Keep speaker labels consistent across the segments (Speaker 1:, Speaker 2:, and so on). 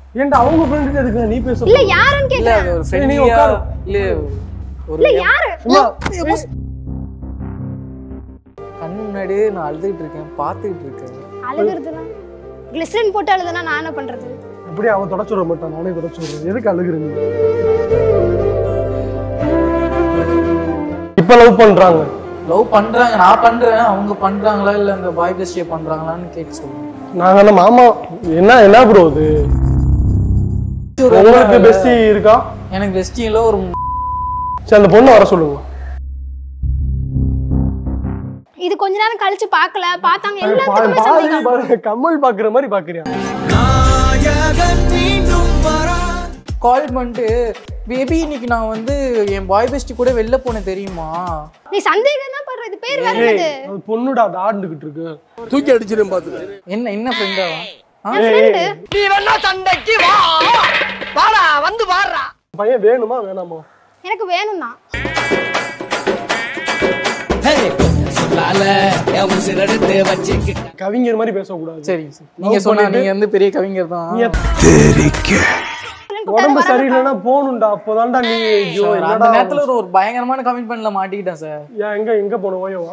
Speaker 1: ஏன்டா அவங்க ஃப்ரெண்டு எதுக்கு நீ பேச
Speaker 2: இல்ல யாருன்னு
Speaker 3: இல்ல
Speaker 2: கேக்குறேன்
Speaker 3: அது ஒரு
Speaker 1: சரி, நீ
Speaker 3: ஃப்ரெண்ட்லியா
Speaker 1: உட்காரு.
Speaker 3: இல்ல ஒரு
Speaker 2: இல்ல யாரு
Speaker 1: சும்மா
Speaker 3: கண்ணு முன்னாடியே நான் அழுதுகிட்டு இருக்கேன் பார்த்துக்கிட்டு இருக்கேன்
Speaker 2: அழுகுறதுனா கிளிசரின் போட்டு அழுதுனா நான் என்ன பண்றது
Speaker 1: எப்படி அவன் தொடச்சு விட மாட்டான் நானே தொடச்சு விடுறேன் எதுக்கு அழுகுற நீ இப்ப லவ் பண்றாங்க
Speaker 3: லவ் பண்றாங்க நான் பண்றேன் அவங்க பண்றாங்களா இல்ல இந்த பாய் பெஸ்டியை பண்றாங்களான்னு கேட்டு சொல்லுங்க
Speaker 1: நாங்க என்ன மாமா என்ன என்ன ப்ரோ இது உங்களுக்கு பெஸ்டி இருக்கா
Speaker 3: எனக்கு பெஸ்டியில ஒரு
Speaker 1: சரி அந்த பொண்ணை வர சொல்லுங்க
Speaker 2: இது கொஞ்ச நேரம் கழிச்சு பார்க்கல பார்த்தாங்க
Speaker 1: பா-
Speaker 2: எல்லாத்துக்குமே
Speaker 1: பாரு,
Speaker 2: சந்தேகம்
Speaker 1: பாரு, கமல் பாக்குற மாதிரி பாக்குறியா
Speaker 3: கால் பண்ணிட்டு பேபி இன்னைக்கு நான் வந்து என் பாய் பெஸ்டி கூட வெளில போனேன் தெரியுமா
Speaker 2: நீ சந்தேகம் தான் பண்ற இது பேர் வேற
Speaker 1: ஏய்,
Speaker 2: என்னது
Speaker 1: அது பொண்ணுடா அது ஆண்டுகிட்டு இருக்கு
Speaker 4: தூக்கி அடிச்சிடும் பாத்துக்க
Speaker 3: என்ன என்ன ஃப்ரெண்டா
Speaker 2: என் ஃப்ரெண்டு
Speaker 5: நீ வேணா சண்டைக்கு வா வாடா வந்து வாடுறா
Speaker 1: பையன் வேணுமா வேணாமா
Speaker 2: எனக்கு வேணும் தான்
Speaker 1: கவிஞர் மாதிரி பேசக்கூடாது
Speaker 3: சரி நீங்க சொன்னா நீங்க வந்து பெரிய கவிஞர் தான்
Speaker 1: நீ உடம்பு சரியில்லைன்னா போகணும்டா அப்போதான்டா நீ ஐயோ
Speaker 3: Sir, அந்த
Speaker 1: என்னடா
Speaker 3: நேரத்துல ஒரு ஒரு பயங்கரமான கமிட்மெண்ட்ல மாட்டிக்கிட்டேன் சார்
Speaker 1: ஏன் எங்க எங்க போன ஓயவா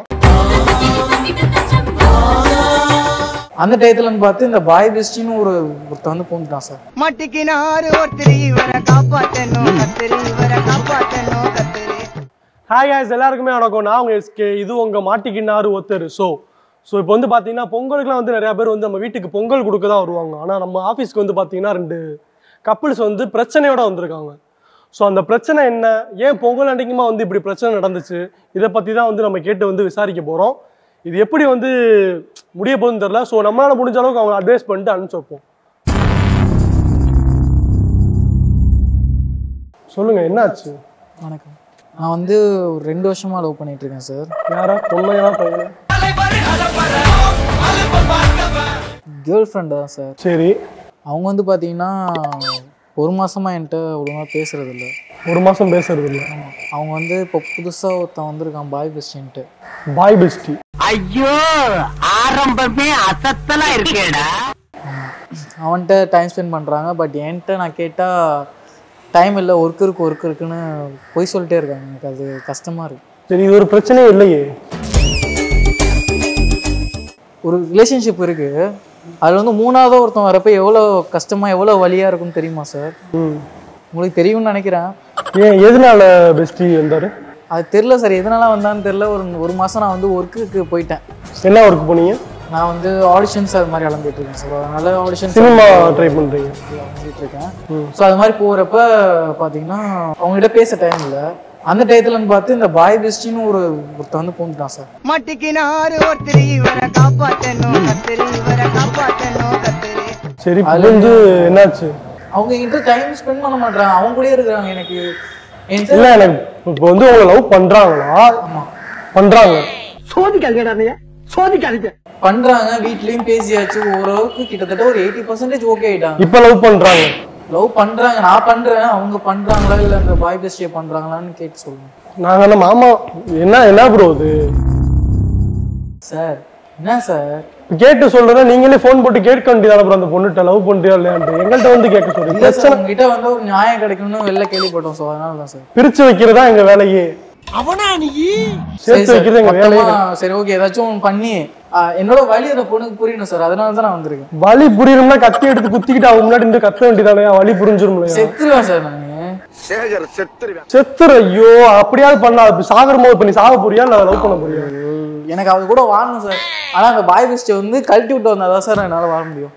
Speaker 3: அந்த டயத்துலன்னு பார்த்து இந்த பாய் பெஸ்டின்னு ஒரு ஒருத்த வந்து பூந்துட்டான் சார்
Speaker 5: மட்டிக்கினாரு ஒருத்தர் இவரை காப்பாத்தணும் கத்திரி இவரை காப்பாத்தணும் கத்திரி
Speaker 1: ஹாய் guys எல்லாருக்குமே வணக்கம் நான் உங்க எஸ்கே இது உங்க மாட்டிக்கினாரு ஒருத்தர் ஸோ ஸோ இப்போ வந்து பார்த்தீங்கன்னா பொங்கலுக்குலாம் வந்து நிறைய பேர் வந்து நம்ம வீட்டுக்கு பொங்கல் கொடுக்க தான் வருவாங்க ஆனால் நம்ம ஆஃபீஸ்க்கு வந்து பார்த்தீங்கன்னா ரெண்டு கப்பிள்ஸ் வந்து பிரச்சனையோட வந்திருக்காங்க ஸோ அந்த பிரச்சனை என்ன ஏன் பொங்கல் அன்றைக்குமா வந்து இப்படி பிரச்சனை நடந்துச்சு இதை பற்றி தான் வந்து நம்ம கேட்டு வந்து விசாரிக்க போகிறோம் இது எப்படி வந்து முடிய போகுதுன்னு தெரில ஸோ நம்மளால முடிஞ்ச அளவுக்கு அவங்க அட்வைஸ் பண்ணிட்டு அனுப்பிச்சு வைப்போம் சொல்லுங்க என்னாச்சு
Speaker 3: வணக்கம் நான் வந்து ஒரு ரெண்டு வருஷமா லவ் பண்ணிட்டு இருக்கேன் சார்
Speaker 1: யாரா பொண்ணையா பையனா
Speaker 3: கேர்ள் ஃப்ரெண்டு தான் சார்
Speaker 1: சரி
Speaker 3: அவங்க வந்து பார்த்தீங்கன்னா ஒரு மாசமா என்கிட்ட ஒழுங்கா பேசுறது இல்ல
Speaker 1: ஒரு மாசம் பேசுறது இல்ல
Speaker 3: அவங்க வந்து இப்போ புதுசா ஒருத்தன் வந்திருக்கான் பாய் பெஸ்டின்ட்டு
Speaker 1: பாய் பெஸ்டி
Speaker 5: ஐயோ ஆரம்பமே அசத்தலா இருக்கேடா
Speaker 3: அவன்கிட்ட டைம் ஸ்பெண்ட் பண்ணுறாங்க பட் என்கிட்ட நான் கேட்டால் டைம் இல்லை ஒர்க் இருக்கு ஒர்க் இருக்குன்னு பொய் சொல்லிட்டே இருக்காங்க எனக்கு அது கஷ்டமாக இருக்கு
Speaker 1: சரி இது ஒரு பிரச்சனையே இல்லையே
Speaker 3: ஒரு ரிலேஷன்ஷிப் இருக்கு அதில் வந்து மூணாவதோ ஒருத்தன் வரப்போ எவ்வளோ கஷ்டமாக எவ்வளோ வலியாக இருக்கும்னு தெரியுமா சார்
Speaker 1: ம்
Speaker 3: உங்களுக்கு தெரியும்னு நினைக்கிறேன்
Speaker 1: ஏன் எதனால பெஸ்டி வந்தாரு
Speaker 3: அது தெரில சார் எதனால வந்தான்னு தெரில ஒரு ஒரு மாதம் நான் வந்து ஒர்க்குக்கு போயிட்டேன்
Speaker 1: என்ன ஒர்க் பண்ணீங்க
Speaker 3: நான் வந்து ஆடிஷன்ஸ் அது மாதிரி கிளம்பிட்டு இருக்கேன் சார் அதனால ஆடிஷன்ஸ்
Speaker 1: சினிமா ட்ரை பண்றீங்க
Speaker 3: வந்துட்டு இருக்கேன் ஸோ அது மாதிரி போகிறப்ப பார்த்தீங்கன்னா அவங்ககிட்ட பேச டைம் இல்லை அந்த டயத்துலன்னு பார்த்து இந்த பாய் பெஸ்டின்னு ஒரு ஒருத்தன் வந்து பூந்துட்டான் சார்
Speaker 5: மட்டிக்கினாரு ஒருத்தர் இவரை காப்பாத்தணும் கத்திரி இவரை காப்பாத்தணும் கத்திரி
Speaker 1: சரி புரிஞ்சு என்னாச்சு
Speaker 3: அவங்க என்கிட்ட டைம் ஸ்பெண்ட் பண்ண மாட்டாங்க அவங்க கூடயே இருக்கிறாங்க எனக்கு என்கிட்ட
Speaker 1: இல்ல எனக்கு இப்போ வந்து உங்களை லவ் பண்றாங்களா பண்றாங்க
Speaker 5: சோதிக்காதீங்கடா நீ சோதிக்காதீங்க
Speaker 3: பண்றாங்க வீட்லயும் பேசியாச்சு ஓரளவுக்கு கிட்டத்தட்ட ஒரு எயிட்டி பர்சன்டேஜ் ஓகே ஆயிட்டாங்க
Speaker 1: இப்ப லவ் பண்றாங்க
Speaker 3: லவ் பண்றாங்க நான் பண்றேன் அவங்க பண்றாங்களா இல்ல அந்த பாய் பெஸ்டியை பண்றாங்களான்னு கேட்டு சொல்லுங்க
Speaker 1: நாங்க என்ன மாமா என்ன என்ன ப்ரோ இது
Speaker 3: சார் என்ன சார்
Speaker 1: கேட்டு சொல்றத நீங்களே ஃபோன் போட்டு கேட்க வேண்டியதான ப்ரோ அந்த பொண்ணுகிட்ட லவ் பண்றியா இல்லையான்ட்டு எங்கள்கிட்ட வந்து கேட்க சொல்றீங்க
Speaker 3: இல்ல சார் உங்ககிட்ட வந்து ஒரு நியாயம் கிடைக்கணும்னு வெளில கேள்விப்பட்டோம் ஸோ அதனால தான் சார்
Speaker 1: பிரிச்சு வைக்கிறதா எங்க வேலையே
Speaker 5: அவனா நீ
Speaker 1: சேர்த்து வைக்கிறது எங்க வேலையே
Speaker 3: சரி ஓகே ஏதாச்சும் ஒண்ணு பண்ணி ஆ, என்னோட வழி அந்த பொண்ணுக்கு புரியணும் சார் அதனால தான் நான் வந்திருக்கேன்
Speaker 1: வலி புரியணும்னா கத்தி எடுத்து குத்திக்கிட்டு அவங்க முன்னாடி இருந்து கத்த வேண்டியதானே வலி புரிஞ்சிரும்லையா
Speaker 3: செத்துருவேன் சார் நான்
Speaker 4: சேகர் செத்துருவேன்
Speaker 1: செத்துற ஐயோ அப்படியாவது பண்ணா இப்ப சாகரும் போது இப்ப நீ சாக போறியா இல்ல லவ் பண்ண போறியா
Speaker 3: எனக்கு அது கூட வாழணும் சார் ஆனா அந்த பாய் பெஸ்ட்டை வந்து கழட்டி விட்டு வந்தாதான் சார் என்னால வாழ முடியும்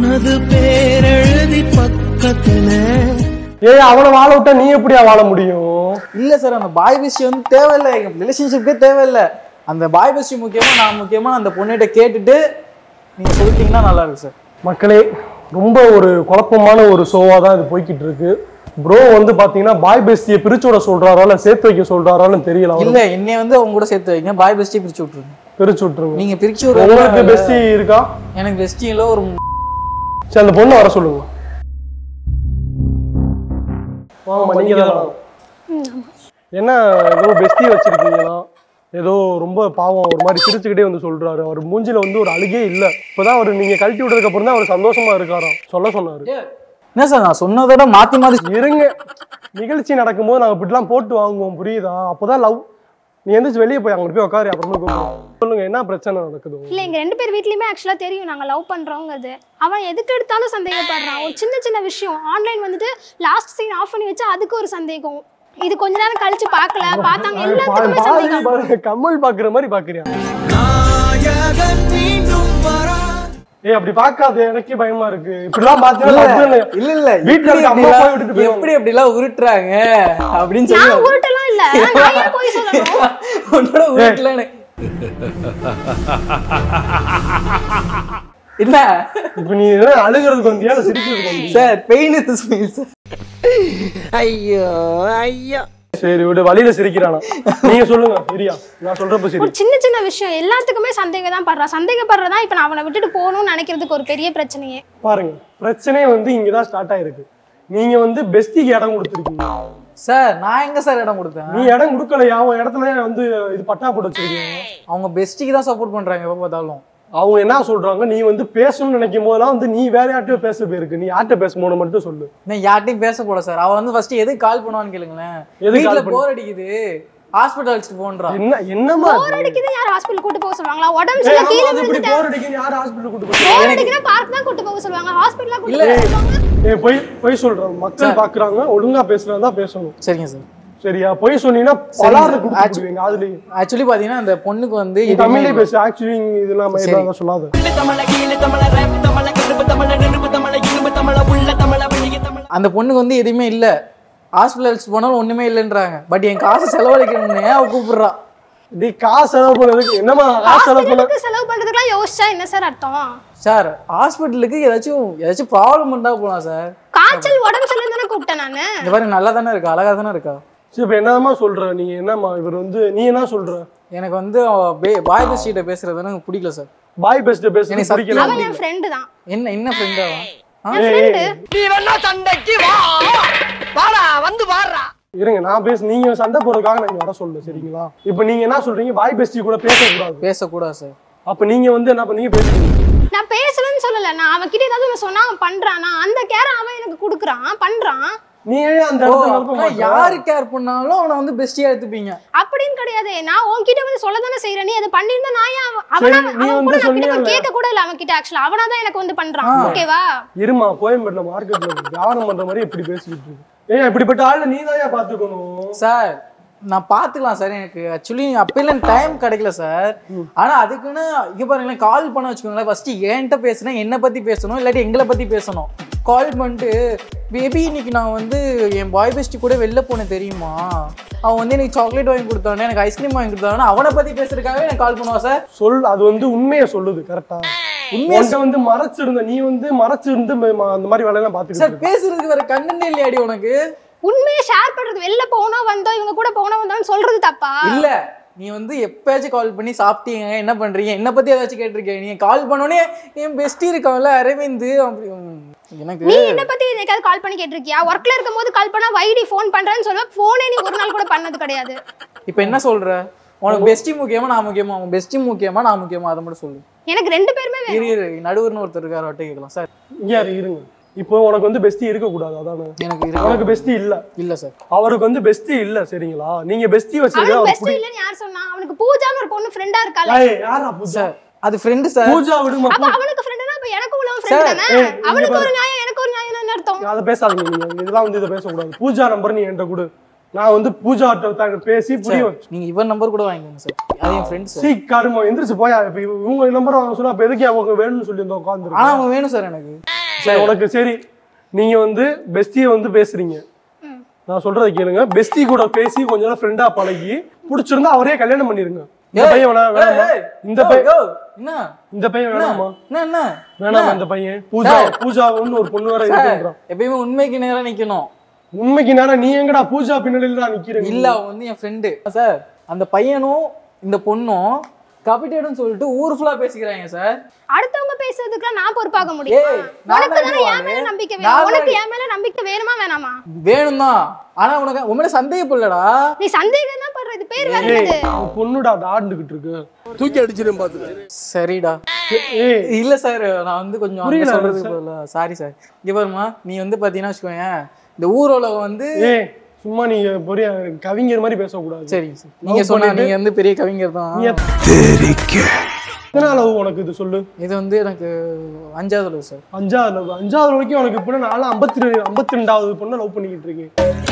Speaker 1: ஏய் அவனை வாழ விட்டா நீ எப்படியா வாழ முடியும்
Speaker 3: இல்ல சார் அந்த பாய் பெஸ்டி வந்து தேவையில்லை எங்க ரிலேஷன்ஷிப்க்கே தேவையில்லை அந்த பாய் பெஸ்டி முக்கியமா நான் முக்கியமா அந்த பொண்ணுகிட்ட கேட்டுட்டு நீங்க சொல்லிட்டீங்கன்னா நல்லா இருக்கு சார்
Speaker 1: மக்களே ரொம்ப ஒரு குழப்பமான ஒரு ஷோவா தான் இது போய்கிட்டு இருக்கு ப்ரோ வந்து பாத்தீங்கன்னா பாய் பெஸ்டியை பிரிச்சு விட சொல்றாரா இல்ல சேர்த்து வைக்க சொல்றாரான்னு தெரியல அவரு.
Speaker 3: இல்ல என்னைய வந்து அவங்க கூட சேர்த்து வைங்க பாய் பெஸ்டி பிரிச்சு விட்டுருங்க
Speaker 1: பிரிச்சு விட்டுருங்க
Speaker 3: நீங்க பிரிச்சு
Speaker 1: உங்களுக்கு
Speaker 3: விடுறது
Speaker 1: பெஸ்டி இருக்கா
Speaker 3: எனக்கு பெஸ்டியில ஒரு
Speaker 1: சரி அந்த பொண்ணை வர சொல்லுங்க வாங்கம்மா நீங்க தான் வாங்க. என்ன ஏதோ பெஸ்டி வச்சிருக்கீங்களா ஏதோ ரொம்ப பாவம் ஒரு மாதிரி சிரிச்சுக்கிட்டே வந்து சொல்றாரு அவர் மூஞ்சில வந்து ஒரு அழுகே இல்ல இப்பதான் அவர் நீங்க கழட்டி விட்டதுக்கு அப்புறம் தான் அவர் சந்தோஷமா இருக்காராம் சொல்ல சொன்னாரு
Speaker 3: என்ன சார் நான் சொன்னதோட மாத்தி மாத்தி
Speaker 1: இருங்க நிகழ்ச்சி நடக்கும்போது நாங்க இப்படிலாம் போட்டு வாங்குவோம் புரியுதா அப்பதான் லவ் நீ எந்திரிச்சு வெளியே போய் அங்க போய் உட்காரு அப்புறமா கூப்பிடுவோம். சொல்லுங்க என்ன பிரச்சனை நடக்குது
Speaker 2: இல்ல எங்க ரெண்டு பேர் வீட்லயுமே ஆக்சுவலா தெரியும் நாங்க லவ் பண்றோங்கிறது அவன் எதுக்கு எடுத்தாலும் சந்தேகப்படுறான் ஒரு சின்ன சின்ன விஷயம் ஆன்லைன் வந்துட்டு லாஸ்ட் சீன் ஆஃப் பண்ணி வச்சா அதுக்கு ஒரு சந்தேகம் இது கொஞ்ச நேரம் கழிச்சு பார்க்கல பார்த்தாங்க எல்லாத்துக்குமே சந்தேகம்
Speaker 1: பாருங்க, கமல் பாக்குற மாதிரி பாக்குறியா ஏய் அப்படி பார்க்காத எனக்கே பயமா இருக்கு இப்படிலாம் பார்த்தீங்கன்னா
Speaker 3: இல்ல இல்ல
Speaker 1: வீட்ல இருக்க அம்மா போய் விட்டுட்டு போயிடுவாங்க.
Speaker 3: எப்படி எப்படி எல்லாம் உருட்டுறாங்க அப்படின்னு சொல்லி
Speaker 2: நான் உருட்டெல்லாம் இல்ல நான் ஏன் போய் சொல்லணும்
Speaker 3: உன்னோட உருட்டலன்னு என்ன
Speaker 1: இப்ப நீ என்ன அழுகிறதுக்கு வந்தியா இல்ல சிரிக்கிறதுக்கு வந்தியா
Speaker 3: சார் பெயின் இது ஸ்மைல் சார்
Speaker 4: ஐயோ ஐயோ
Speaker 1: சரி விடு வழியில சிரிக்கிறானா நீங்க சொல்லுங்க சரியா நான் சொல்றப்ப சரி
Speaker 2: ஒரு சின்ன சின்ன விஷயம் எல்லாத்துக்குமே சந்தேகம் தான் படுறான் சந்தேகப்படுறதா இப்ப நான் அவனை விட்டுட்டு போகணும்னு நினைக்கிறதுக்கு ஒரு பெரிய பிரச்சனையே
Speaker 1: பாருங்க பிரச்சனையே வந்து இங்கதான் ஸ்டார்ட் ஆயிருக்கு நீங்க வந்து பெஸ்டிக்கு இடம் கொடுத்துருக்கீங்க
Speaker 3: சார் நான் எங்க சார் இடம் கொடுத்தேன்
Speaker 1: நீ இடம் கொடுக்கலையா அவன் இடத்துல வந்து இது பட்டா போட்டு வச்சிருக்கீங்க
Speaker 3: அவங்க பெஸ்டிக்கு தான் சப்போர்ட் பண்றாங்க எப்ப பார்த்தாலும்
Speaker 1: அவங்க என்ன சொல்றாங்க நீ வந்து பேசணும்னு நினைக்கும் போதெல்லாம் வந்து நீ வேற யார்கிட்டயோ பேச போயிருக்கு நீ யார்கிட்ட பேசணும்னு மட்டும் சொல்லு
Speaker 3: நான் யார்ட்டையும் பேச போல சார் அவ வந்து ஃபர்ஸ்ட் எதுக்கு கால் பண்ணுவான்னு கேளுங்களேன்
Speaker 1: எதுக்கு
Speaker 3: வீட்ல
Speaker 1: call பண்ணு-
Speaker 3: போர் அடிக்குது ஹாஸ்பிட்டல் அழைச்சிட்டு போன்றா
Speaker 1: என்ன என்னமா
Speaker 2: போர் அடிக்குது யார் ஹாஸ்பிட்டல் கூட்டு போக சொல்லுவாங்களா உடம்பு
Speaker 1: ஏய்,
Speaker 2: சரியில்லை
Speaker 1: ஆமா,
Speaker 2: கீழே
Speaker 1: அது இப்படி
Speaker 2: விழுந்துட்டேன்
Speaker 1: போர் அடிக்குன்னு யார் ஹாஸ்பிட்டல் கூட்டு போய்
Speaker 2: போர் அடிக்குன்னா பார்க் தான் கூட்டு போக சொல்லுவாங்க ஹாஸ்பிட்டலா கூட்டு
Speaker 3: இல்ல.
Speaker 2: போக சொல்லுவாங்க
Speaker 1: ஏய் போய் போய் சொல்றேன் மக்கள் பாக்குறாங்க ஒழுங்கா பேசுறதா பேசணும்
Speaker 3: சரிங்க சார்
Speaker 1: சரியா போய் சொன்னீங்கன்னா பலாறு கொடுத்து விடுவீங்க அதுலயும்
Speaker 3: ஆக்சுவலி பாத்தீங்கன்னா அந்த பொண்ணுக்கு வந்து
Speaker 1: நீ
Speaker 3: எதுவுமே
Speaker 1: தமிழ்லயே
Speaker 3: இல்ல.
Speaker 1: பேசு ஆக்சுவலி இதெல்லாம்
Speaker 3: சரி.
Speaker 1: இதெல்லாம் சொல்லாத
Speaker 3: அந்த பொண்ணுக்கு வந்து எதுவுமே இல்ல ஹாஸ்பிட்டல் அழைச்சிட்டு போனாலும் ஒண்ணுமே இல்லைன்றாங்க பட் என் காசு செலவழிக்கணும்னே அவ கூப்பிடுறா
Speaker 1: நீ காசு செலவு பண்ணதுக்கு என்னமா காசு செலவு பண்ண
Speaker 2: ஹாஸ்பிட்டலுக்கு செலவு பண்றதுக்குலாம் யோசிச்சா என்ன சார் அர்த்தம்
Speaker 3: சார் ஹாஸ்பிட்டலுக்கு ஏதாச்சும் ஏதாச்சும் ப்ராப்ளம் இருந்தா போலாம் சார்
Speaker 2: காய்ச்சல் உடம்பு சரியில்லை தானே கூப்பிட்டேன் நானு
Speaker 3: இந்த மாதிரி நல்லா தானே இருக்கா அழகா தானே இருக்கா
Speaker 1: சரி இப்ப என்னமா சொல்ற நீ என்னம்மா இவர் வந்து நீ என்ன சொல்ற
Speaker 3: எனக்கு வந்து பாய் பெஸ்டிகிட்ட பேசுறது எனக்கு பிடிக்கல சார்
Speaker 1: பாய் பெஸ்ட் பேச
Speaker 3: எனக்கு
Speaker 1: பிடிக்கல
Speaker 2: அவன் என் ஃப்ரெண்டு தான்
Speaker 3: என்ன என்ன ஃப்ரெண்டா
Speaker 2: என் ஃப்ரெண்டு
Speaker 4: நீ வேணா சண்டைக்கு வா வாடா வந்து வாடுறா
Speaker 1: இருங்க நான் பேச நீங்க சண்டை போறதுக்காக நான் இங்க வர சொல்ல சரிங்களா இப்போ நீங்க என்ன சொல்றீங்க பாய் பெஸ்டி கூட பேசக்கூடாது
Speaker 3: பேசக்கூடாது சார்
Speaker 1: அப்ப நீங்க வந்து என்ன பண்ணீங்க பேசுறீங்க
Speaker 2: நான் பேசலன்னு சொல்லல நான் அவன் கிட்ட ஏதாவது ஒண்ணு சொன்னா அவன் பண்றானா அந்த கேர அவன் எனக்கு குடுக்குறான் பண்றான்
Speaker 1: நீ ஏன் அந்த
Speaker 3: ஓ,
Speaker 1: இடத்துல நிரப்ப
Speaker 3: அப்படின்னா
Speaker 1: மாட்ட?
Speaker 3: யாரு கேர் பண்ணாலும் அவனை வந்து பெஸ்டியா எடுத்துப்பீங்க
Speaker 2: அப்படின்னு கிடையாது நான் உன்கிட்ட வந்து சொல்ல தானே செய்யறேன் நீ அதை பண்ணிருந்தா நான் ஏன் அவன்
Speaker 1: சரி,
Speaker 2: அவனா-
Speaker 1: நீ
Speaker 2: அவன்
Speaker 1: வந்து
Speaker 2: கூட நான் கிட்ட
Speaker 1: சொன்னியல்ல.
Speaker 2: கேட்க கூட இல்ல அவன் கிட்ட ஆக்சுவலா அவனா தான் எனக்கு வந்து பண்றான் ஓகேவா
Speaker 1: இருமா கோயம்பேடுல மார்க்கெட்ல வியாபாரம் பண்ற மாதிரி எப்படி பேசிக்கிட்டு இருக்கு ஏன் இப்படிப்பட்ட ஆளு நீ தான் பாத்துக்கணும்
Speaker 3: சார் நான் பாத்துக்கலாம் சார் எனக்கு ஆக்சுவலி அப்பெல்லாம் டைம் கிடைக்கல சார் ஆனா அதுக்குன்னு இங்க பாருங்களேன் கால் பண்ண வச்சுக்கோங்களேன் ஃபர்ஸ்ட் என்கிட்ட பேசுனா என்ன பத்தி பேசணும் இல்லாட்டி எங்களை பத்தி பேசணும் கால் பண்ணிட்டு பேபி இன்னைக்கு நான் வந்து என் பாய் பெஸ்டி கூட வெளில போனேன் தெரியுமா அவன் வந்து எனக்கு சாக்லேட் வாங்கி கொடுத்தானே எனக்கு ஐஸ்கிரீம் வாங்கி கொடுத்தானே அவனை பத்தி பேசுறதுக்காகவே எனக்கு கால் பண்ணுவா சார்
Speaker 1: சொல் அது வந்து உண்மையை சொல்லுது கரெக்டா
Speaker 3: உண்மையை
Speaker 1: உன்கிட்ட வந்து மறைச்சிருந்த நீ வந்து மறைச்சிருந்து ம- அந்த மாதிரி வேலையெல்லாம் பாத்துக்கிட்டு
Speaker 3: சார் பேசுறதுக்கு வேற கண்ணே இல்லையாடி உனக்கு
Speaker 2: உண்மையை ஷேர் பண்றது வெளில போகணும் வந்தோம் இவங்க கூட போகணும் வந்தோம்னு சொல்றது தப்பா
Speaker 3: இல்ல நீ வந்து எப்பயாச்சும் கால் பண்ணி சாப்பிட்டீங்க என்ன பண்றீங்க என்ன பத்தி ஏதாச்சும் கேட்டிருக்கீங்க நீங்க கால் பண்ணோடனே என் பெஸ்டி இருக்கான்ல அரவிந்த் அப்படி உம், எனக்கு
Speaker 2: நீ என்ன பத்தி எனக்காவது கால் பண்ணி கேட்டிருக்கியா ஒர்க்ல இருக்கும்போது கால் பண்ணா வைடி ஃபோன் பண்றேன்னு சொல்லுவேன் போனே நீ ஒரு நாள் கூட பண்ணது கிடையாது
Speaker 3: இப்ப என்ன சொல்ற உனக்கு பெஸ்டி முக்கியமா நான் முக்கியமா உன் பெஸ்டி முக்கியமா நான் முக்கியமா அதை மட்டும் சொல்லு
Speaker 2: எனக்கு ரெண்டு பேருமே வேணும்.
Speaker 3: இரு இரு நடுவர்னு ஒருத்தர் இருக்காரு அவர்கிட்ட கேட்கலாம் சார்
Speaker 1: இங்க யாரு இருங்க இப்போ உனக்கு வந்து பெஸ்டி இருக்க கூடாது அதானே
Speaker 3: எனக்கு இருக்கு
Speaker 1: உனக்கு பெஸ்டி இல்ல
Speaker 3: இல்ல சார்
Speaker 1: அவருக்கு வந்து பெஸ்டி இல்ல சரிங்களா நீங்க பெஸ்டி வச்சிருக்க
Speaker 2: அவனுக்கு
Speaker 1: அவர்
Speaker 2: பெஸ்ட் இல்லன்னு யார் சொன்னா அவனுக்கு பூஜான்னு ஒரு பொண்ணு ஃப்ரெண்டா இருக்கால
Speaker 1: ஏய், யாரா பூஜா
Speaker 3: சார் அது ஃப்ரெண்டு சார்
Speaker 1: பூஜா விடுமா
Speaker 2: அப்ப அவனுக்கு ஃப்ரெண்டுனா அப்ப எனக்கு உள்ள ஃப்ரெண்ட் தானே
Speaker 1: ஏய், இங்க
Speaker 2: அவனுக்கு
Speaker 1: பாரு.
Speaker 2: ஒரு நியாயம் எனக்கு ஒரு நியாயம் என்ன அர்த்தம்
Speaker 1: அதை பேசாதீங்க நீங்க இதெல்லாம் வந்து இதை பேசக்கூடாது பூஜா நம்பர் நீ என்கிட்ட கொடு நான் வந்து பூஜா பேசி புரிய வச்சு
Speaker 3: நீங்க இவர் நம்பர் கூட வாங்கிக்கோங்க சார் அது என் ஃப்ரெண்ட் சார்
Speaker 1: சீ காருமா எந்திரிச்சு போயா இப்ப இவ- இவங்க நம்பர் வாங்க சொன்னா அப்ப எதுக்கு அவங்க வேணும்னு சொல்லி வந்து
Speaker 3: ஆனா
Speaker 1: உட்காந்துருக்கு
Speaker 3: அவன் வேணும் சார் எனக்கு
Speaker 1: சரி உனக்கு சரி நீங்க வந்து பெஸ்டியை வந்து பேசுறீங்க நான் சொல்றதை கேளுங்க பெஸ்டி கூட பேசி கொஞ்ச நேரம் ஃப்ரெண்டா பழகி பிடிச்சிருந்தா அவரே கல்யாணம் பண்ணிருங்க இந்த
Speaker 3: ஏய்,
Speaker 1: பையன் வேணா வேணாமா
Speaker 3: ஏய்,
Speaker 1: இந்த
Speaker 3: go,
Speaker 1: பையன்
Speaker 3: go. என்ன
Speaker 1: இந்த பையன் வேணாமா
Speaker 3: என்ன என்ன
Speaker 1: வேணாமா இந்த பையன் பூஜா பூஜாவுன்னு ஒரு பொண்ணு வேற இருக்குன்றான்
Speaker 3: எப்பயுமே உண்மைக்கு நேரா நிக்கணும்
Speaker 1: உண்மைக்கு நேரம் நீ எங்கடா பூஜா பின்னாடியில தான் நிக்கிறேன்
Speaker 3: இல்ல அவன் வந்து என் ஃப்ரெண்டு சார் அந்த பையனும் இந்த பொண்ணும் கபிட்டேடுன்னு சொல்லிட்டு ஊர் ஃபுல்லா பேசிக்கிறாங்க சார்
Speaker 2: அடுத்தவங்க பேசுறதுக்குலாம் நான் பொறுப்பாக முடியுமா
Speaker 3: ஏய், நான்
Speaker 2: உனக்கு
Speaker 3: தான்
Speaker 2: தானே
Speaker 3: இதுவானு.
Speaker 2: என் மேல நம்பிக்கை
Speaker 3: நான்
Speaker 2: வேணும்
Speaker 3: தான்
Speaker 2: உனக்கு
Speaker 3: இது-
Speaker 2: என் மேல நம்பிக்கை வேணுமா வேணாமா
Speaker 3: வேணும் தான் ஆனா உனக்கு உன் மேல சந்தேகப்படலடா
Speaker 2: நீ சந்தேகம் தான் பண்ற இது பேர் வேற
Speaker 1: ஏய்
Speaker 2: என்னது
Speaker 1: உன் பொண்ணுடா அது ஆண்டுகிட்டு இருக்கு
Speaker 6: தூக்கி அடிச்சிடும் பாத்துக்க
Speaker 3: சரிடா
Speaker 1: ஏய்
Speaker 3: இல்ல சார் நான் வந்து கொஞ்சம்
Speaker 1: புரியல,
Speaker 3: அங்க சொல்றதுக்கு சாரி சார் இங்க பாருமா நீ வந்து பாத்தீங்கன்னா வச்சுக்கோங்க இந்த ஊரோலகம் வந்து
Speaker 1: ஏய் சும்மா நீங்க பெரிய கவிஞர் மாதிரி பேசக்கூடாது
Speaker 3: சரிங்க சார் நீங்க சொன்னா நீங்க வந்து பெரிய கவிஞர் தான்
Speaker 1: நீ எத்தனை அளவு உனக்கு இது சொல்லு
Speaker 3: இது வந்து எனக்கு அஞ்சாவது அளவு சார்
Speaker 1: அஞ்சாவது லவ் அஞ்சாவது வரைக்கும் உனக்கு இப்போ நானும் ஐம்பத்தி ரெண்டு ஐம்பத்தி ரெண்டாவது பொண்ணை லவ் பண்ணிக்கிட்டு இருக்கேன்